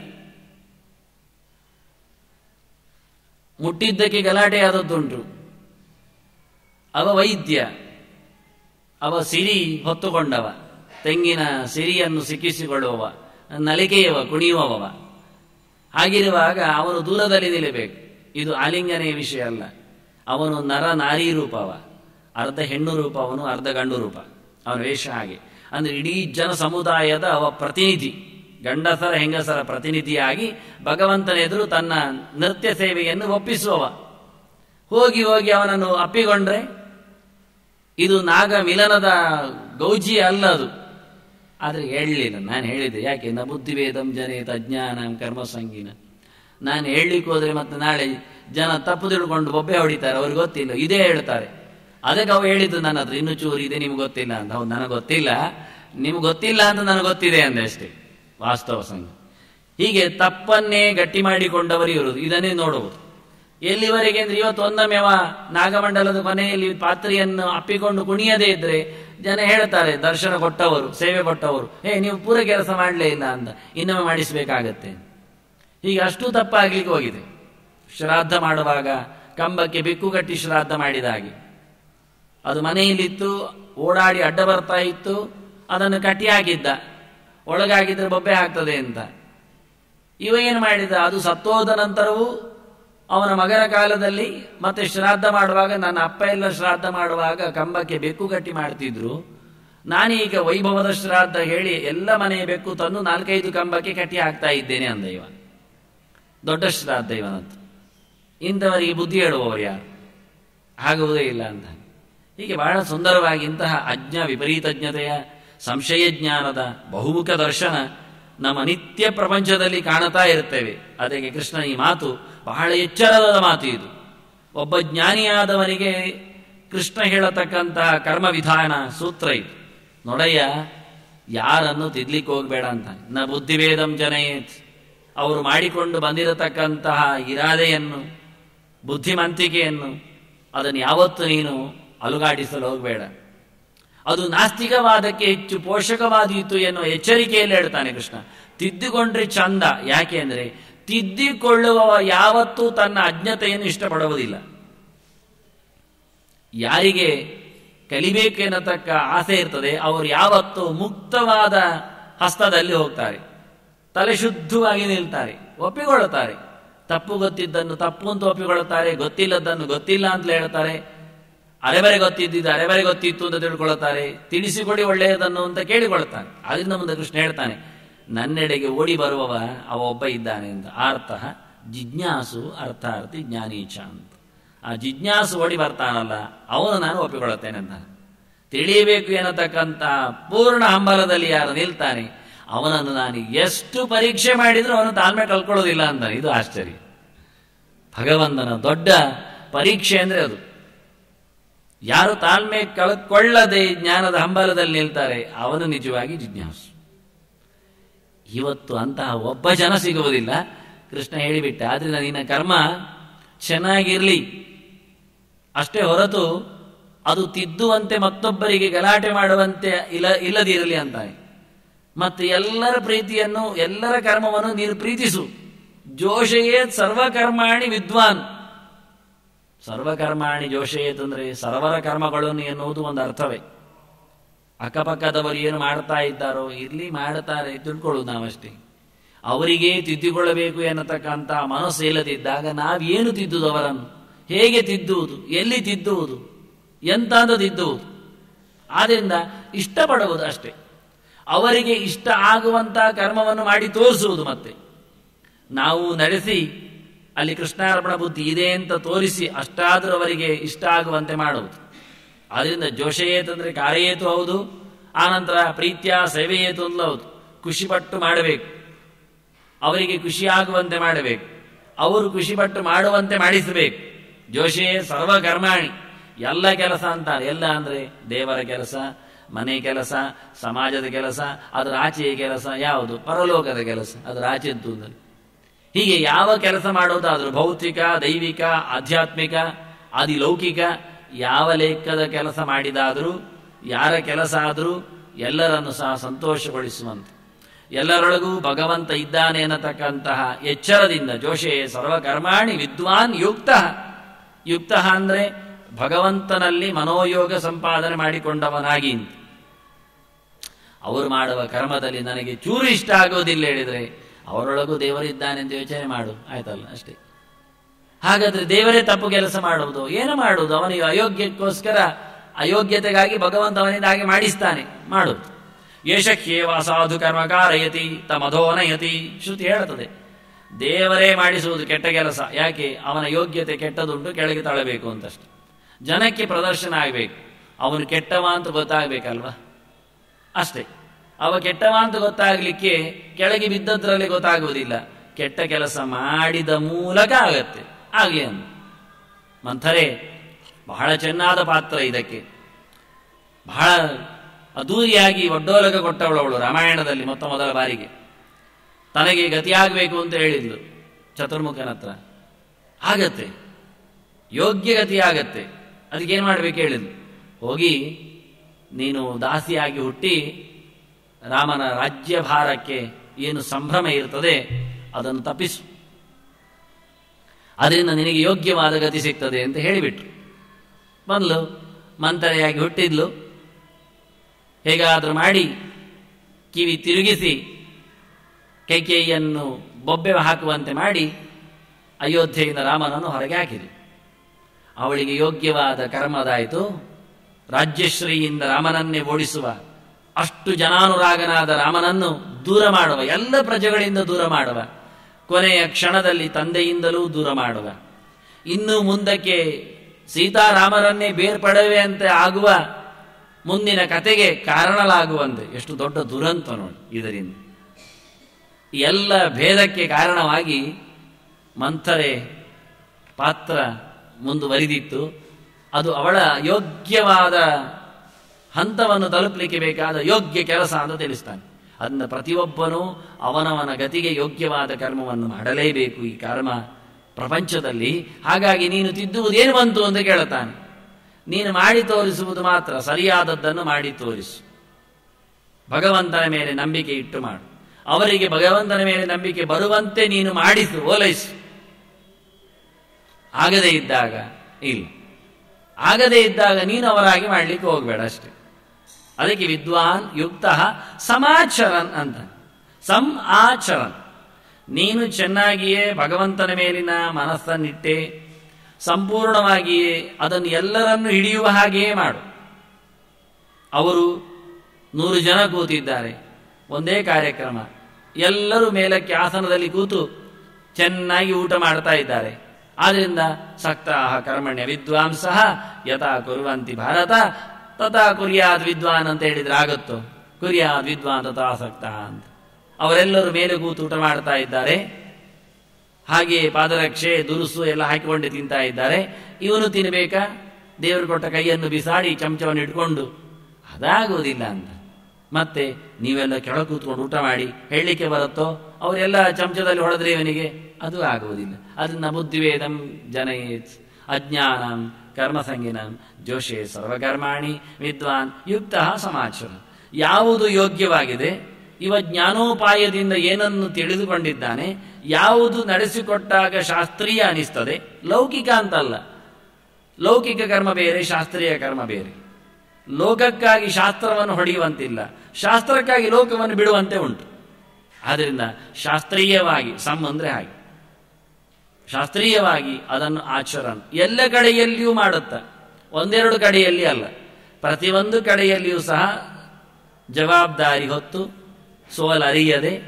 ಮುಟ್ಟಿದ್ದಕ್ಕೆ ಗಲಾಟೆ ಆದದ್ದುಂಟು ಅವ ವೈದ್ಯ ಅವ ಸಿರಿ ಹೊತ್ತುಕೊಂಡವ ತೆಂಗಿನ ಸಿರಿಯನ್ನು ಸಿಕ್ಕಿಸಿಕೊಳ್ಳುವವ ನಲಿಕೆಯವ ಕುಣಿಯುವವ ಹಾಗಿರುವಾಗ ಅವನು ದೂರದಲ್ಲಿ ನಿಲ್ಲಬೇಕು ಇದು ಆಲಿಂಗನೆಯ ವಿಷಯ ಅಲ್ಲ ಅವನು ನರ ನಾರಿ ರೂಪವ ಅರ್ಧ ಹೆಣ್ಣು ರೂಪ ಅವನು ಅರ್ಧ ಗಂಡು ರೂಪ ಅವನ ವೇಷ ಹಾಗೆ ಅಂದ್ರೆ ಇಡೀ ಜನ ಸಮುದಾಯದ ಅವ ಪ್ರತಿನಿಧಿ ಗಂಡಸರ ಹೆಂಗಸರ ಪ್ರತಿನಿಧಿಯಾಗಿ ಭಗವಂತನ ಎದುರು ತನ್ನ ನೃತ್ಯ ಸೇವೆಯನ್ನು ಒಪ್ಪಿಸುವವ ಹೋಗಿ ಹೋಗಿ ಅವನನ್ನು ಅಪ್ಪಿಕೊಂಡ್ರೆ ಇದು ನಾಗ ಮಿಲನದ ಗೌಜಿ ಅಲ್ಲ ಅದು ಆದರೆ ಹೇಳಲಿಲ್ಲ ನಾನು ಹೇಳಿದೆ ಯಾಕೆ ನ ಬುದ್ಧಿವೇದಂ ಜನೇತ ಅಜ್ಞಾನ ಕರ್ಮಸಂಗಿನ ನಾನು ಹೇಳಲಿಕ್ಕೆ ಹೋದ್ರೆ ಮತ್ತೆ ನಾಳೆ ಜನ ತಪ್ಪು ತಿಳ್ಕೊಂಡು ಬೊಬ್ಬೆ ಹೊಡಿತಾರೆ ಅವ್ರಿಗೆ ಗೊತ್ತಿಲ್ಲ ಇದೇ ಹೇಳ್ತಾರೆ ಅದಕ್ಕೆ ಅವು ಹೇಳಿದ್ದು ನನ್ನ ಹತ್ರ ಇನ್ನೂ ಚೂರು ಇದೆ ನಿಮ್ಗೆ ಗೊತ್ತಿಲ್ಲ ಅಂತ ಹೌದು ನನಗೆ ಗೊತ್ತಿಲ್ಲ ನಿಮ್ಗೆ ಗೊತ್ತಿಲ್ಲ ಅಂತ ನನಗೆ ಗೊತ್ತಿದೆ ಅಂದೆ ಅಷ್ಟೇ ವಾಸ್ತವ ಸಂಘ ಹೀಗೆ ತಪ್ಪನ್ನೇ ಗಟ್ಟಿ ಮಾಡಿಕೊಂಡವರು ಇರುವುದು ಇದನ್ನೇ ನೋಡುವುದು ಎಲ್ಲಿವರೆಗೆ ಅಂದ್ರೆ ಇವತ್ತು ಒಂದೊಮ್ಮೆವ ನಾಗಮಂಡಲದ ಕೊನೆಯಲ್ಲಿ ಪಾತ್ರೆಯನ್ನು ಅಪ್ಪಿಕೊಂಡು ಕುಣಿಯದೇ ಇದ್ರೆ ಜನ ಹೇಳ್ತಾರೆ ದರ್ಶನ ಕೊಟ್ಟವರು ಸೇವೆ ಕೊಟ್ಟವರು ಏ ನೀವು ಪೂರ ಕೆಲಸ ಮಾಡಲೇ ಇಲ್ಲ ಅಂತ ಇನ್ನೊಮ್ಮೆ ಮಾಡಿಸಬೇಕಾಗತ್ತೆ ಹೀಗೆ ಅಷ್ಟು ತಪ್ಪಾಗ್ಲಿಕ್ಕೆ ಹೋಗಿದೆ ಶ್ರಾದ್ದ ಮಾಡುವಾಗ ಕಂಬಕ್ಕೆ ಬೆಕ್ಕು ಕಟ್ಟಿ ಶ್ರಾದ್ದ ಮಾಡಿದ ಹಾಗೆ ಅದು ಮನೆಯಲ್ಲಿತ್ತು ಓಡಾಡಿ ಅಡ್ಡ ಬರ್ತಾ ಇತ್ತು ಅದನ್ನು ಕಟ್ಟಿ ಹಾಕಿದ್ದ ಒಳಗಾಗಿದ್ರೆ ಬೊಬ್ಬೆ ಆಗ್ತದೆ ಅಂತ ಇವ ಏನು ಮಾಡಿದ ಅದು ಸತ್ತೋದ ನಂತರವೂ ಅವನ ಮಗನ ಕಾಲದಲ್ಲಿ ಮತ್ತೆ ಶ್ರಾದ್ದ ಮಾಡುವಾಗ ನನ್ನ ಅಪ್ಪ ಎಲ್ಲ ಶ್ರಾದ್ದ ಮಾಡುವಾಗ ಕಂಬಕ್ಕೆ ಬೆಕ್ಕು ಕಟ್ಟಿ ಮಾಡ್ತಿದ್ರು ನಾನೀಗ ವೈಭವದ ಶ್ರಾದ್ದ ಹೇಳಿ ಎಲ್ಲ ಮನೆಯ ಬೆಕ್ಕು ತಂದು ನಾಲ್ಕೈದು ಕಂಬಕ್ಕೆ ಕಟ್ಟಿ ಹಾಕ್ತಾ ಇದ್ದೇನೆ ಅಂದ ಇವ ದೊಡ್ಡ ಶ್ರಾದ್ದ ಇವನಂತ ಇಂಥವರಿಗೆ ಬುದ್ಧಿ ಹೇಳುವವರು ಯಾರು ಆಗುವುದೇ ಇಲ್ಲ ಅಂತ ಹೀಗೆ ಬಹಳ ಸುಂದರವಾಗಿ ಇಂತಹ ಅಜ್ಞ ವಿಪರೀತಜ್ಞತೆಯ ಸಂಶಯ ಜ್ಞಾನದ ಬಹುಮುಖ ದರ್ಶನ ನಮ್ಮ ನಿತ್ಯ ಪ್ರಪಂಚದಲ್ಲಿ ಕಾಣುತ್ತಾ ಇರ್ತೇವೆ ಅದಕ್ಕೆ ಕೃಷ್ಣ ಈ ಮಾತು ಬಹಳ ಎಚ್ಚರದ ಮಾತು ಇದು ಒಬ್ಬ ಜ್ಞಾನಿಯಾದವನಿಗೆ ಕೃಷ್ಣ ಹೇಳತಕ್ಕಂತಹ ಕರ್ಮ ವಿಧಾನ ಸೂತ್ರ ಇದು ನೋಡಯ್ಯ ಯಾರನ್ನು ತಿದ್ಲಿಕ್ಕೆ ಹೋಗ್ಬೇಡ ಅಂತ ನ ಬುದ್ಧಿವೇದಂ ಜನಯೇತ್ ಅವರು ಮಾಡಿಕೊಂಡು ಬಂದಿರತಕ್ಕಂತಹ ಇರಾದೆಯನ್ನು ಬುದ್ಧಿಮಂತಿಕೆಯನ್ನು ಅದನ್ನು ಯಾವತ್ತು ನೀನು ಅಲುಗಾಡಿಸಲು ಹೋಗಬೇಡ ಅದು ನಾಸ್ತಿಕವಾದಕ್ಕೆ ಹೆಚ್ಚು ಪೋಷಕವಾದೀತು ಎನ್ನುವ ಎಚ್ಚರಿಕೆಯಲ್ಲಿ ಹೇಳ್ತಾನೆ ಕೃಷ್ಣ ತಿದ್ದಿಕೊಂಡ್ರೆ ಚಂದ ಯಾಕೆ ಅಂದ್ರೆ ತಿದ್ದಿಕೊಳ್ಳುವವ ಯಾವತ್ತೂ ತನ್ನ ಅಜ್ಞತೆಯನ್ನು ಇಷ್ಟಪಡುವುದಿಲ್ಲ ಯಾರಿಗೆ ಕಲಿಬೇಕು ಎನ್ನತಕ್ಕ ಆಸೆ ಇರ್ತದೆ ಅವರು ಯಾವತ್ತೂ ಮುಕ್ತವಾದ ಹಸ್ತದಲ್ಲಿ ಹೋಗ್ತಾರೆ ತಲೆ ಶುದ್ಧವಾಗಿ ನಿಲ್ತಾರೆ ಒಪ್ಪಿಕೊಳ್ಳುತ್ತಾರೆ ತಪ್ಪು ಗೊತ್ತಿದ್ದನ್ನು ತಪ್ಪು ಅಂತ ಒಪ್ಪಿಕೊಳ್ಳುತ್ತಾರೆ ಗೊತ್ತಿಲ್ಲದನ್ನು ಗೊತ್ತಿಲ್ಲ ಅಂತ ಹೇಳ್ತಾರೆ ಅರೆಬರೆ ಗೊತ್ತಿದ್ದಿದ್ದು ಅರೆಬರೆ ಗೊತ್ತಿತ್ತು ಅಂತ ತಿಳ್ಕೊಳ್ಳುತ್ತಾರೆ ತಿಳಿಸಿಕೊಡಿ ಒಳ್ಳೆಯದನ್ನು ಅಂತ ಕೇಳಿಕೊಳ್ಳುತ್ತಾರೆ ಅದರಿಂದ ಮುಂದೆ ಕೃಷ್ಣ ಹೇಳ್ತಾನೆ ನನ್ನೆಡೆಗೆ ಓಡಿ ಬರುವವ ಅವ ಒಬ್ಬ ಇದ್ದಾನೆ ಅಂತ ಅರ್ಥ ಜಿಜ್ಞಾಸು ಅರ್ಥಾರ್ಥಿ ಜ್ಞಾನೀಚ ಅಂತ ಆ ಜಿಜ್ಞಾಸು ಓಡಿ ಬರ್ತಾನಲ್ಲ ಅವನು ನಾನು ಒಪ್ಪಿಕೊಳ್ಳುತ್ತೇನೆ ಅಂತ ತಿಳಿಯಬೇಕು ಎನ್ನತಕ್ಕಂಥ ಪೂರ್ಣ ಹಂಬಲದಲ್ಲಿ ಯಾರು ನಿಲ್ತಾನೆ ಅವನನ್ನು ನಾನು ಎಷ್ಟು ಪರೀಕ್ಷೆ ಮಾಡಿದರೂ ಅವನು ತಾಳ್ಮೆ ಕಲ್ಕೊಳ್ಳೋದಿಲ್ಲ ಅಂತ ಇದು ಆಶ್ಚರ್ಯ ಭಗವಂತನ ದೊಡ್ಡ ಪರೀಕ್ಷೆ ಅಂದ್ರೆ ಅದು ಯಾರು ತಾಳ್ಮೆ ಕಳ್ಕೊಳ್ಳದೆ ಜ್ಞಾನದ ಹಂಬಲದಲ್ಲಿ ನಿಲ್ತಾರೆ ಅವನು ನಿಜವಾಗಿ ಜಿಜ್ಞಾಸು ಇವತ್ತು ಅಂತಹ ಒಬ್ಬ ಜನ ಸಿಗುವುದಿಲ್ಲ ಕೃಷ್ಣ ಹೇಳಿಬಿಟ್ಟ ಆದ್ರಿಂದ ನಿನ್ನ ಕರ್ಮ ಚೆನ್ನಾಗಿರ್ಲಿ ಅಷ್ಟೇ ಹೊರತು ಅದು ತಿದ್ದುವಂತೆ ಮತ್ತೊಬ್ಬರಿಗೆ ಗಲಾಟೆ ಮಾಡುವಂತೆ ಇಲ್ಲ ಇಲ್ಲದಿರಲಿ ಅಂತಾನೆ ಮತ್ತು ಎಲ್ಲರ ಪ್ರೀತಿಯನ್ನು ಎಲ್ಲರ ಕರ್ಮವನ್ನು ನೀನು ಪ್ರೀತಿಸು ಜೋಶಯೇ ಸರ್ವಕರ್ಮಾಣಿ ವಿದ್ವಾನ್ ಸರ್ವಕರ್ಮಾಣಿ ಜೋಶಯೇತ್ ಅಂದ್ರೆ ಸರ್ವರ ಕರ್ಮಗಳನ್ನು ಎನ್ನುವುದು ಒಂದು ಅರ್ಥವೇ ಅಕ್ಕಪಕ್ಕದವರು ಏನು ಮಾಡ್ತಾ ಇದ್ದಾರೋ ಇರ್ಲಿ ಮಾಡ್ತಾರೆ ತಿಳ್ಕೊಳ್ಳೋದು ನಾವಷ್ಟೇ ಅವರಿಗೆ ತಿದ್ದಿಕೊಳ್ಳಬೇಕು ಎನ್ನತಕ್ಕಂಥ ಮನಸ್ಸು ಇಲ್ಲದಿದ್ದಾಗ ನಾವೇನು ತಿದ್ದುದು ಅವರನ್ನು ಹೇಗೆ ತಿದ್ದುವುದು ಎಲ್ಲಿ ತಿದ್ದುವುದು ಎಂತಾದ ತಿದ್ದುವುದು ಆದ್ರಿಂದ ಇಷ್ಟಪಡುವುದು ಅಷ್ಟೇ ಅವರಿಗೆ ಇಷ್ಟ ಆಗುವಂತಹ ಕರ್ಮವನ್ನು ಮಾಡಿ ತೋರಿಸುವುದು ಮತ್ತೆ ನಾವು ನಡೆಸಿ ಅಲ್ಲಿ ಕೃಷ್ಣಾರ್ಪಣ ಬುದ್ಧಿ ಇದೆ ಅಂತ ತೋರಿಸಿ ಅಷ್ಟಾದರೂ ಅವರಿಗೆ ಇಷ್ಟ ಆಗುವಂತೆ ಮಾಡುವುದು ಆದ್ದರಿಂದ ಜೋಶಯೇತು ಅಂದರೆ ಕಾರ್ಯೇತು ಹೌದು ಆನಂತರ ಪ್ರೀತ್ಯ ಸೇವೆಯೇತು ಅಂತ ಹೌದು ಖುಷಿಪಟ್ಟು ಮಾಡಬೇಕು ಅವರಿಗೆ ಖುಷಿಯಾಗುವಂತೆ ಮಾಡಬೇಕು ಅವರು ಖುಷಿಪಟ್ಟು ಮಾಡುವಂತೆ ಮಾಡಿಸಬೇಕು ಜೋಶಿಯೇ ಸರ್ವಕರ್ಮಾಣಿ ಎಲ್ಲ ಕೆಲಸ ಅಂತಾರೆ ಎಲ್ಲ ಅಂದರೆ ದೇವರ ಕೆಲಸ ಮನೆ ಕೆಲಸ ಸಮಾಜದ ಕೆಲಸ ಅದರ ಆಚೆಯ ಕೆಲಸ ಯಾವುದು ಪರಲೋಕದ ಕೆಲಸ ಅದರ ಆಚೆದ್ದು ಅಂದರೆ ಹೀಗೆ ಯಾವ ಕೆಲಸ ಮಾಡೋದಾದರೂ ಭೌತಿಕ ದೈವಿಕ ಆಧ್ಯಾತ್ಮಿಕ ಆದಿಲೌಕಿಕ ಯಾವ ಲೆಕ್ಕದ ಕೆಲಸ ಮಾಡಿದಾದರೂ ಯಾರ ಕೆಲಸ ಆದರೂ ಎಲ್ಲರನ್ನು ಸಹ ಸಂತೋಷಗೊಳಿಸುವಂತೆ ಎಲ್ಲರೊಳಗೂ ಭಗವಂತ ಇದ್ದಾನೆ ಅನ್ನತಕ್ಕಂತಹ ಎಚ್ಚರದಿಂದ ಜೋಶೆ ಸರ್ವಕರ್ಮಾಣಿ ವಿದ್ವಾನ್ ಯುಕ್ತ ಯುಕ್ತ ಅಂದರೆ ಭಗವಂತನಲ್ಲಿ ಮನೋಯೋಗ ಸಂಪಾದನೆ ಮಾಡಿಕೊಂಡವನಾಗಿ ಅಂತ ಅವರು ಮಾಡುವ ಕರ್ಮದಲ್ಲಿ ನನಗೆ ಚೂರು ಇಷ್ಟ ಆಗೋದಿಲ್ಲ ಹೇಳಿದರೆ ಅವರೊಳಗೂ ದೇವರಿದ್ದಾನೆ ಎಂದು ಯೋಚನೆ ಮಾಡು ಆಯ್ತಲ್ಲ ಅಷ್ಟೇ ಹಾಗಾದ್ರೆ ದೇವರೇ ತಪ್ಪು ಕೆಲಸ ಮಾಡುವುದು ಏನು ಮಾಡುವುದು ಅವನಿಗೆ ಅಯೋಗ್ಯಕ್ಕೋಸ್ಕರ ಅಯೋಗ್ಯತೆಗಾಗಿ ಭಗವಂತ ಅವನಿಂದ ಹಾಗೆ ಮಾಡಿಸ್ತಾನೆ ಮಾಡುದು ಯಶಕ್ಯೇವ ಸಾಧು ಕರ್ಮ ಕಾರಯತಿ ತಮಧೋನಯತಿ ಶ್ರುತಿ ಹೇಳುತ್ತದೆ ದೇವರೇ ಮಾಡಿಸುವುದು ಕೆಟ್ಟ ಕೆಲಸ ಯಾಕೆ ಅವನ ಯೋಗ್ಯತೆ ಕೆಟ್ಟದುಂಟು ಕೆಳಗೆ ತಳ್ಳಬೇಕು ಅಂತಷ್ಟೆ ಜನಕ್ಕೆ ಪ್ರದರ್ಶನ ಆಗಬೇಕು ಅವನು ಕೆಟ್ಟವ ಅಂತ ಗೊತ್ತಾಗಬೇಕಲ್ವಾ ಅಷ್ಟೇ ಅವ ಕೆಟ್ಟವ ಅಂತ ಗೊತ್ತಾಗಲಿಕ್ಕೆ ಕೆಳಗೆ ಬಿದ್ದದ್ರಲ್ಲಿ ಗೊತ್ತಾಗುವುದಿಲ್ಲ ಕೆಟ್ಟ ಕೆಲಸ ಮಾಡಿದ ಮೂಲಕ ಆಗತ್ತೆ ಆಗಲಿ ಅಂದು ಮಂಥರೆ ಬಹಳ ಚೆನ್ನಾದ ಪಾತ್ರ ಇದಕ್ಕೆ ಬಹಳ ಅದ್ದೂರಿಯಾಗಿ ಒಡ್ಡೋಲಗ ಕೊಟ್ಟವಳವಳು ರಾಮಾಯಣದಲ್ಲಿ ಮೊತ್ತ ಮೊದಲ ಬಾರಿಗೆ ತನಗೆ ಗತಿಯಾಗಬೇಕು ಅಂತ ಹೇಳಿದ್ಲು ಚತುರ್ಮುಖನ ಹತ್ರ ಆಗತ್ತೆ ಯೋಗ್ಯ ಗತಿ ಆಗತ್ತೆ ಅದಕ್ಕೇನು ಮಾಡ್ಬೇಕು ಹೇಳಿದ್ಲು ಹೋಗಿ ನೀನು ದಾಸಿಯಾಗಿ ಹುಟ್ಟಿ ರಾಮನ ರಾಜ್ಯಭಾರಕ್ಕೆ ಏನು ಸಂಭ್ರಮ ಇರ್ತದೆ ಅದನ್ನು ತಪ್ಪಿಸು ಅದರಿಂದ ನಿನಗೆ ಯೋಗ್ಯವಾದ ಗತಿ ಸಿಗ್ತದೆ ಅಂತ ಹೇಳಿಬಿಟ್ರು ಬಂದ್ಲು ಮಂತರೆಯಾಗಿ ಹುಟ್ಟಿದ್ಲು ಹೇಗಾದರೂ ಮಾಡಿ ಕಿವಿ ತಿರುಗಿಸಿ ಕೈಕೇಯಿಯನ್ನು ಬೊಬ್ಬೆ ಹಾಕುವಂತೆ ಮಾಡಿ ಅಯೋಧ್ಯೆಯಿಂದ ರಾಮನನ್ನು ಹೊರಗೆ ಹಾಕಿದೆ ಅವಳಿಗೆ ಯೋಗ್ಯವಾದ ಕರ್ಮದಾಯಿತು ರಾಜ್ಯಶ್ರೀಯಿಂದ ರಾಮನನ್ನೇ ಓಡಿಸುವ ಅಷ್ಟು ಜನಾನುರಾಗನಾದ ರಾಮನನ್ನು ದೂರ ಮಾಡುವ ಎಲ್ಲ ಪ್ರಜೆಗಳಿಂದ ದೂರ ಮಾಡುವ ಕೊನೆಯ ಕ್ಷಣದಲ್ಲಿ ತಂದೆಯಿಂದಲೂ ದೂರ ಮಾಡುವ ಇನ್ನು ಮುಂದಕ್ಕೆ ಸೀತಾರಾಮರನ್ನೇ ಬೇರ್ಪಡುವೆಯಂತೆ ಆಗುವ ಮುಂದಿನ ಕತೆಗೆ ಕಾರಣಲಾಗುವಂತೆ ಎಷ್ಟು ದೊಡ್ಡ ದುರಂತ ನೋಡಿ ಇದರಿಂದ ಎಲ್ಲ ಭೇದಕ್ಕೆ ಕಾರಣವಾಗಿ ಮಂಥರೆ ಪಾತ್ರ ಮುಂದುವರಿದಿತ್ತು ಅದು ಅವಳ ಯೋಗ್ಯವಾದ ಹಂತವನ್ನು ತಲುಪಲಿಕ್ಕೆ ಬೇಕಾದ ಯೋಗ್ಯ ಕೆಲಸ ಅಂತ ತಿಳಿಸ್ತಾನೆ ಅದನ್ನ ಪ್ರತಿಯೊಬ್ಬನೂ ಅವನವನ ಗತಿಗೆ ಯೋಗ್ಯವಾದ ಕರ್ಮವನ್ನು ಮಾಡಲೇಬೇಕು ಈ ಕರ್ಮ ಪ್ರಪಂಚದಲ್ಲಿ ಹಾಗಾಗಿ ನೀನು ತಿದ್ದುವುದೇನು ಬಂತು ಅಂತ ಕೇಳುತ್ತಾನೆ ನೀನು ಮಾಡಿ ತೋರಿಸುವುದು ಮಾತ್ರ ಸರಿಯಾದದ್ದನ್ನು ಮಾಡಿ ತೋರಿಸು ಭಗವಂತನ ಮೇಲೆ ನಂಬಿಕೆ ಇಟ್ಟು ಮಾಡು ಅವರಿಗೆ ಭಗವಂತನ ಮೇಲೆ ನಂಬಿಕೆ ಬರುವಂತೆ ನೀನು ಮಾಡಿಸು ಓಲೈಸು ಆಗದೇ ಇದ್ದಾಗ ಇಲ್ಲ ಆಗದೇ ಇದ್ದಾಗ ನೀನು ಅವರಾಗಿ ಮಾಡಲಿಕ್ಕೆ ಹೋಗಬೇಡ ಅಷ್ಟೆ ಅದಕ್ಕೆ ವಿದ್ವಾನ್ ಯುಕ್ತ ಸಮಾಚರನ್ ಅಂತ ಸಂ ಆಚರನ್ ನೀನು ಚೆನ್ನಾಗಿಯೇ ಭಗವಂತನ ಮೇಲಿನ ಮನಸ್ಸನ್ನಿಟ್ಟೆ ಸಂಪೂರ್ಣವಾಗಿಯೇ ಅದನ್ನು ಎಲ್ಲರನ್ನು ಹಿಡಿಯುವ ಹಾಗೆಯೇ ಮಾಡು ಅವರು ನೂರು ಜನ ಕೂತಿದ್ದಾರೆ ಒಂದೇ ಕಾರ್ಯಕ್ರಮ ಎಲ್ಲರೂ ಮೇಲಕ್ಕೆ ಆಸನದಲ್ಲಿ ಕೂತು ಚೆನ್ನಾಗಿ ಊಟ ಮಾಡ್ತಾ ಇದ್ದಾರೆ ಆದ್ರಿಂದ ಸಕ್ತಾಹ ಕರ್ಮಣ್ಯ ವಿದ್ವಾಂಸ ಯಥಾ ಕುರುವಂತಿ ಭಾರತ ತಥಾ ಕುರಿಯಾದ್ ವಿದ್ವಾನ್ ಅಂತ ಹೇಳಿದ್ರೆ ಆಗುತ್ತೋ ಕುರಿಯಾದ್ ವಿದ್ವಾನ್ ತಥಾ ಸಕ್ತಃ ಅಂತ ಅವರೆಲ್ಲರೂ ಮೇಲೆ ಕೂತು ಊಟ ಮಾಡ್ತಾ ಇದ್ದಾರೆ ಹಾಗೆ ಪಾದರಕ್ಷೆ ದುರುಸು ಎಲ್ಲ ಹಾಕಿಕೊಂಡು ತಿಂತಾ ಇದ್ದಾರೆ ಇವನು ತಿನ್ನಬೇಕಾ ದೇವರು ಕೊಟ್ಟ ಕೈಯನ್ನು ಬಿಸಾಡಿ ಚಮಚವನ್ನು ಇಟ್ಕೊಂಡು ಅದಾಗುವುದಿಲ್ಲ ಅಂತ ಮತ್ತೆ ನೀವೆಲ್ಲ ಕೆಳ ಕೂತ್ಕೊಂಡು ಊಟ ಮಾಡಿ ಹೇಳಲಿಕ್ಕೆ ಬರುತ್ತೋ ಅವರೆಲ್ಲ ಚಮಚದಲ್ಲಿ ಹೊಡೆದ್ರೆ ಇವನಿಗೆ ಅದು ಆಗುವುದಿಲ್ಲ ಅದನ್ನ ಬುದ್ಧಿವೇದಂ ಜನಯೇತ್ ಅಜ್ಞಾನಂ ಕರ್ಮಸಂಗಿನಂ ಜೋಶೆ ಸರ್ವಕರ್ಮಾಣಿ ವಿದ್ವಾನ್ ಯುಕ್ತ ಸಮಾಚಾರ ಯಾವುದು ಯೋಗ್ಯವಾಗಿದೆ ಇವ ಜ್ಞಾನೋಪಾಯದಿಂದ ಏನನ್ನು ತಿಳಿದುಕೊಂಡಿದ್ದಾನೆ ಯಾವುದು ನಡೆಸಿಕೊಟ್ಟಾಗ ಶಾಸ್ತ್ರೀಯ ಅನಿಸ್ತದೆ ಲೌಕಿಕ ಅಂತಲ್ಲ ಲೌಕಿಕ ಕರ್ಮ ಬೇರೆ ಶಾಸ್ತ್ರೀಯ ಕರ್ಮ ಬೇರೆ ಲೋಕಕ್ಕಾಗಿ ಶಾಸ್ತ್ರವನ್ನು ಹೊಡೆಯುವಂತಿಲ್ಲ ಶಾಸ್ತ್ರಕ್ಕಾಗಿ ಲೋಕವನ್ನು ಬಿಡುವಂತೆ ಉಂಟು ಆದ್ದರಿಂದ ಶಾಸ್ತ್ರೀಯವಾಗಿ ಸಮ್ ಅಂದ್ರೆ ಹಾಗೆ ಶಾಸ್ತ್ರೀಯವಾಗಿ ಅದನ್ನು ಆಚರಣ ಎಲ್ಲ ಕಡೆಯಲ್ಲಿಯೂ ಮಾಡುತ್ತ ಒಂದೆರಡು ಕಡೆಯಲ್ಲಿ ಅಲ್ಲ ಪ್ರತಿಯೊಂದು ಕಡೆಯಲ್ಲಿಯೂ ಸಹ ಜವಾಬ್ದಾರಿ ಹೊತ್ತು ಸೋಲರಿಯದೆ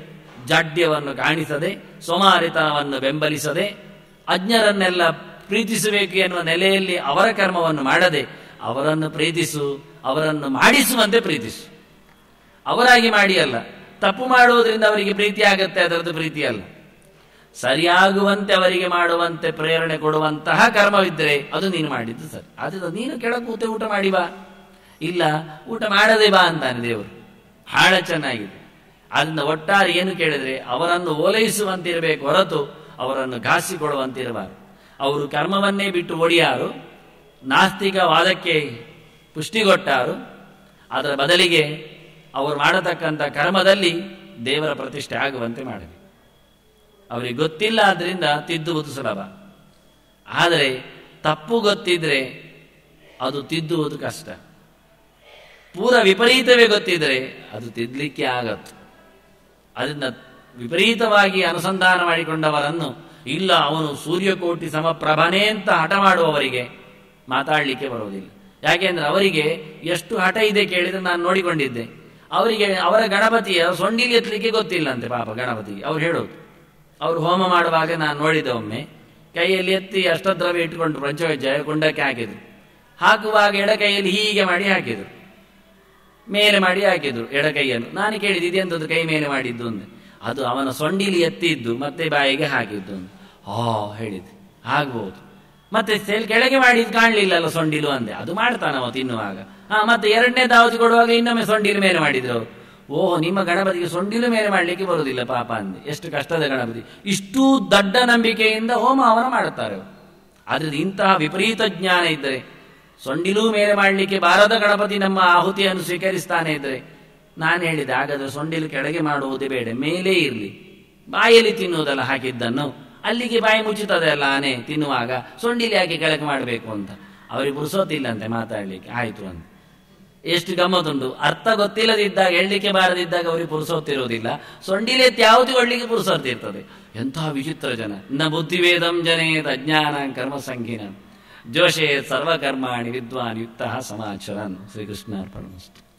ಜಾಡ್ಯವನ್ನು ಕಾಣಿಸದೆ ಸೋಮಾರಿತನವನ್ನು ಬೆಂಬಲಿಸದೆ ಅಜ್ಞರನ್ನೆಲ್ಲ ಪ್ರೀತಿಸಬೇಕು ಎನ್ನುವ ನೆಲೆಯಲ್ಲಿ ಅವರ ಕರ್ಮವನ್ನು ಮಾಡದೆ ಅವರನ್ನು ಪ್ರೀತಿಸು ಅವರನ್ನು ಮಾಡಿಸುವಂತೆ ಪ್ರೀತಿಸು ಅವರಾಗಿ ಮಾಡಿ ಅಲ್ಲ ತಪ್ಪು ಮಾಡುವುದರಿಂದ ಅವರಿಗೆ ಪ್ರೀತಿ ಆಗತ್ತೆ ಅದರದ್ದು ಪ್ರೀತಿ ಅಲ್ಲ ಸರಿಯಾಗುವಂತೆ ಅವರಿಗೆ ಮಾಡುವಂತೆ ಪ್ರೇರಣೆ ಕೊಡುವಂತಹ ಕರ್ಮವಿದ್ದರೆ ಅದು ನೀನು ಮಾಡಿದ್ದು ಸರಿ ಆದ್ರೆ ನೀನು ಕೆಳ ಕೂತೆ ಊಟ ಮಾಡಿ ಬಾ ಇಲ್ಲ ಊಟ ಮಾಡದೆ ಬಾ ಅಂತಾನೆ ದೇವರು ಬಹಳ ಚೆನ್ನಾಗಿದೆ ಅದರಿಂದ ಒಟ್ಟಾರೆ ಏನು ಕೇಳಿದ್ರೆ ಅವರನ್ನು ಓಲೈಸುವಂತಿರಬೇಕು ಹೊರತು ಅವರನ್ನು ಘಾಸಿಕೊಡುವಂತಿರಬಾರದು ಅವರು ಕರ್ಮವನ್ನೇ ಬಿಟ್ಟು ಒಡಿಯಾರು ನಾಸ್ತಿಕವಾದಕ್ಕೆ ಪುಷ್ಟಿಗೊಟ್ಟಾರು ಅದರ ಬದಲಿಗೆ ಅವರು ಮಾಡತಕ್ಕಂಥ ಕರ್ಮದಲ್ಲಿ ದೇವರ ಪ್ರತಿಷ್ಠೆ ಆಗುವಂತೆ ಮಾಡಬೇಕು ಅವರಿಗೆ ಗೊತ್ತಿಲ್ಲ ಆದ್ರಿಂದ ತಿದ್ದುವುದು ಸುಲಭ ಆದರೆ ತಪ್ಪು ಗೊತ್ತಿದ್ರೆ ಅದು ತಿದ್ದುವುದು ಕಷ್ಟ ಪೂರ ವಿಪರೀತವೇ ಗೊತ್ತಿದ್ರೆ ಅದು ತಿದ್ದಲಿಕ್ಕೆ ಆಗತ್ತು ಅದರಿಂದ ವಿಪರೀತವಾಗಿ ಅನುಸಂಧಾನ ಮಾಡಿಕೊಂಡವರನ್ನು ಇಲ್ಲ ಅವನು ಸೂರ್ಯಕೋಟಿ ಸಮಪ್ರಭನೇ ಅಂತ ಹಠ ಮಾಡುವವರಿಗೆ ಮಾತಾಡಲಿಕ್ಕೆ ಬರುವುದಿಲ್ಲ ಯಾಕೆಂದ್ರೆ ಅವರಿಗೆ ಎಷ್ಟು ಹಠ ಇದೆ ಕೇಳಿದ್ರೆ ನಾನು ನೋಡಿಕೊಂಡಿದ್ದೆ ಅವರಿಗೆ ಅವರ ಗಣಪತಿಯ ಸೊಂಡಿಲಿ ಎತ್ತಲಿಕ್ಕೆ ಗೊತ್ತಿಲ್ಲಂತೆ ಪಾಪ ಗಣಪತಿಗೆ ಅವ್ರು ಹೇಳೋದು ಅವರು ಹೋಮ ಮಾಡುವಾಗ ನಾನು ನೋಡಿದೆ ಒಮ್ಮೆ ಕೈಯಲ್ಲಿ ಎತ್ತಿ ಅಷ್ಟದ್ರವ್ಯ ಇಟ್ಟುಕೊಂಡು ಪಂಚವಜ್ಜ ಕುಂಡಕ್ಕೆ ಹಾಕಿದ್ರು ಹಾಕುವಾಗ ಎಡ ಕೈಯಲ್ಲಿ ಹೀಗೆ ಮಾಡಿ ಹಾಕಿದ್ರು ಮೇಲೆ ಮಾಡಿ ಹಾಕಿದ್ರು ಎಡ ಕೈಯನ್ನು ನಾನು ಕೇಳಿದ್ದು ಇದೆಂತದ್ದು ಕೈ ಮೇಲೆ ಮಾಡಿದ್ದು ಅಂದೆ ಅದು ಅವನ ಸೊಂಡಿಲಿ ಎತ್ತಿದ್ದು ಮತ್ತೆ ಬಾಯಿಗೆ ಹಾಕಿದ್ದು ಅಂತ ಹಾ ಹೇಳಿದ್ದು ಆಗ್ಬೋದು ಮತ್ತೆ ಸೆಲ್ ಕೆಳಗೆ ಮಾಡಿದ್ದು ಕಾಣಲಿಲ್ಲಲ್ಲ ಸೊಂಡಿಲು ಅಂದೆ ಅದು ಮಾಡ್ತಾನ ಅವ ತಿನ್ನುವಾಗ ಹಾ ಮತ್ತೆ ಎರಡನೇ ದಾವತಿ ಕೊಡುವಾಗ ಇನ್ನೊಮ್ಮೆ ಸೊಂಡಿಲು ಮೇಲೆ ಮಾಡಿದ್ರು ಅವರು ಓಹೋ ನಿಮ್ಮ ಗಣಪತಿಗೆ ಸೊಂಡಿಲು ಮೇಲೆ ಮಾಡಲಿಕ್ಕೆ ಬರುವುದಿಲ್ಲ ಪಾಪ ಅಂದೆ ಎಷ್ಟು ಕಷ್ಟದ ಗಣಪತಿ ಇಷ್ಟೂ ದಡ್ಡ ನಂಬಿಕೆಯಿಂದ ಹೋಮ ಅವನ ಮಾಡುತ್ತಾರೆ ಅವರು ಆದ್ರೆ ಇಂತಹ ವಿಪರೀತ ಜ್ಞಾನ ಇದ್ದರೆ ಸೊಂಡಿಲೂ ಮೇಲೆ ಮಾಡಲಿಕ್ಕೆ ಬಾರದ ಗಣಪತಿ ನಮ್ಮ ಆಹುತಿಯನ್ನು ಸ್ವೀಕರಿಸ್ತಾನೆ ಇದ್ರೆ ನಾನು ಹೇಳಿದೆ ಹಾಗಾದ್ರೆ ಸೊಂಡಿಲು ಕೆಳಗೆ ಮಾಡುವುದೇ ಬೇಡ ಮೇಲೇ ಇರಲಿ ಬಾಯಲ್ಲಿ ತಿನ್ನುವುದಲ್ಲ ಹಾಕಿದ್ದನ್ನು ಅಲ್ಲಿಗೆ ಬಾಯಿ ಮುಚ್ಚುತ್ತದೆ ಅಲ್ಲ ಆನೆ ತಿನ್ನುವಾಗ ಸೊಂಡಿಲಿ ಯಾಕೆ ಕೆಳಗೆ ಮಾಡಬೇಕು ಅಂತ ಅವರಿಗೆ ಪುರುಸೋತಿಲ್ಲಂತೆ ಮಾತಾಡ್ಲಿಕ್ಕೆ ಆಯ್ತು ಅಂತ ಎಷ್ಟು ಗಮ್ಮತ್ತುಂಟು ಅರ್ಥ ಗೊತ್ತಿಲ್ಲದಿದ್ದಾಗ ಹೇಳಲಿಕ್ಕೆ ಬಾರದಿದ್ದಾಗ ಅವರಿಗೆ ಪುರುಸೋತಿರುವುದಿಲ್ಲ ಸೊಂಡಿಲೆ ಯಾವುದು ಒಳ್ಳಿಗೆ ಪುರುಸೋತಿರ್ತದೆ ಎಂತಹ ವಿಚಿತ್ರ ಜನ ನ ಬುದ್ಧಿವೇದಂ ಜನೇದ ಅಜ್ಞಾನ ಕರ್ಮ ಸಂಗೀನ ಜೋಶೇ ಸರ್ವಕರ್ಮಾಣಿ ವಿದ್ವಾನ್ ಯುಕ್ತ ಸಮಾಚರನ್ ಶ್ರೀಕೃಷ್ಣ ಅರ್ಪಣ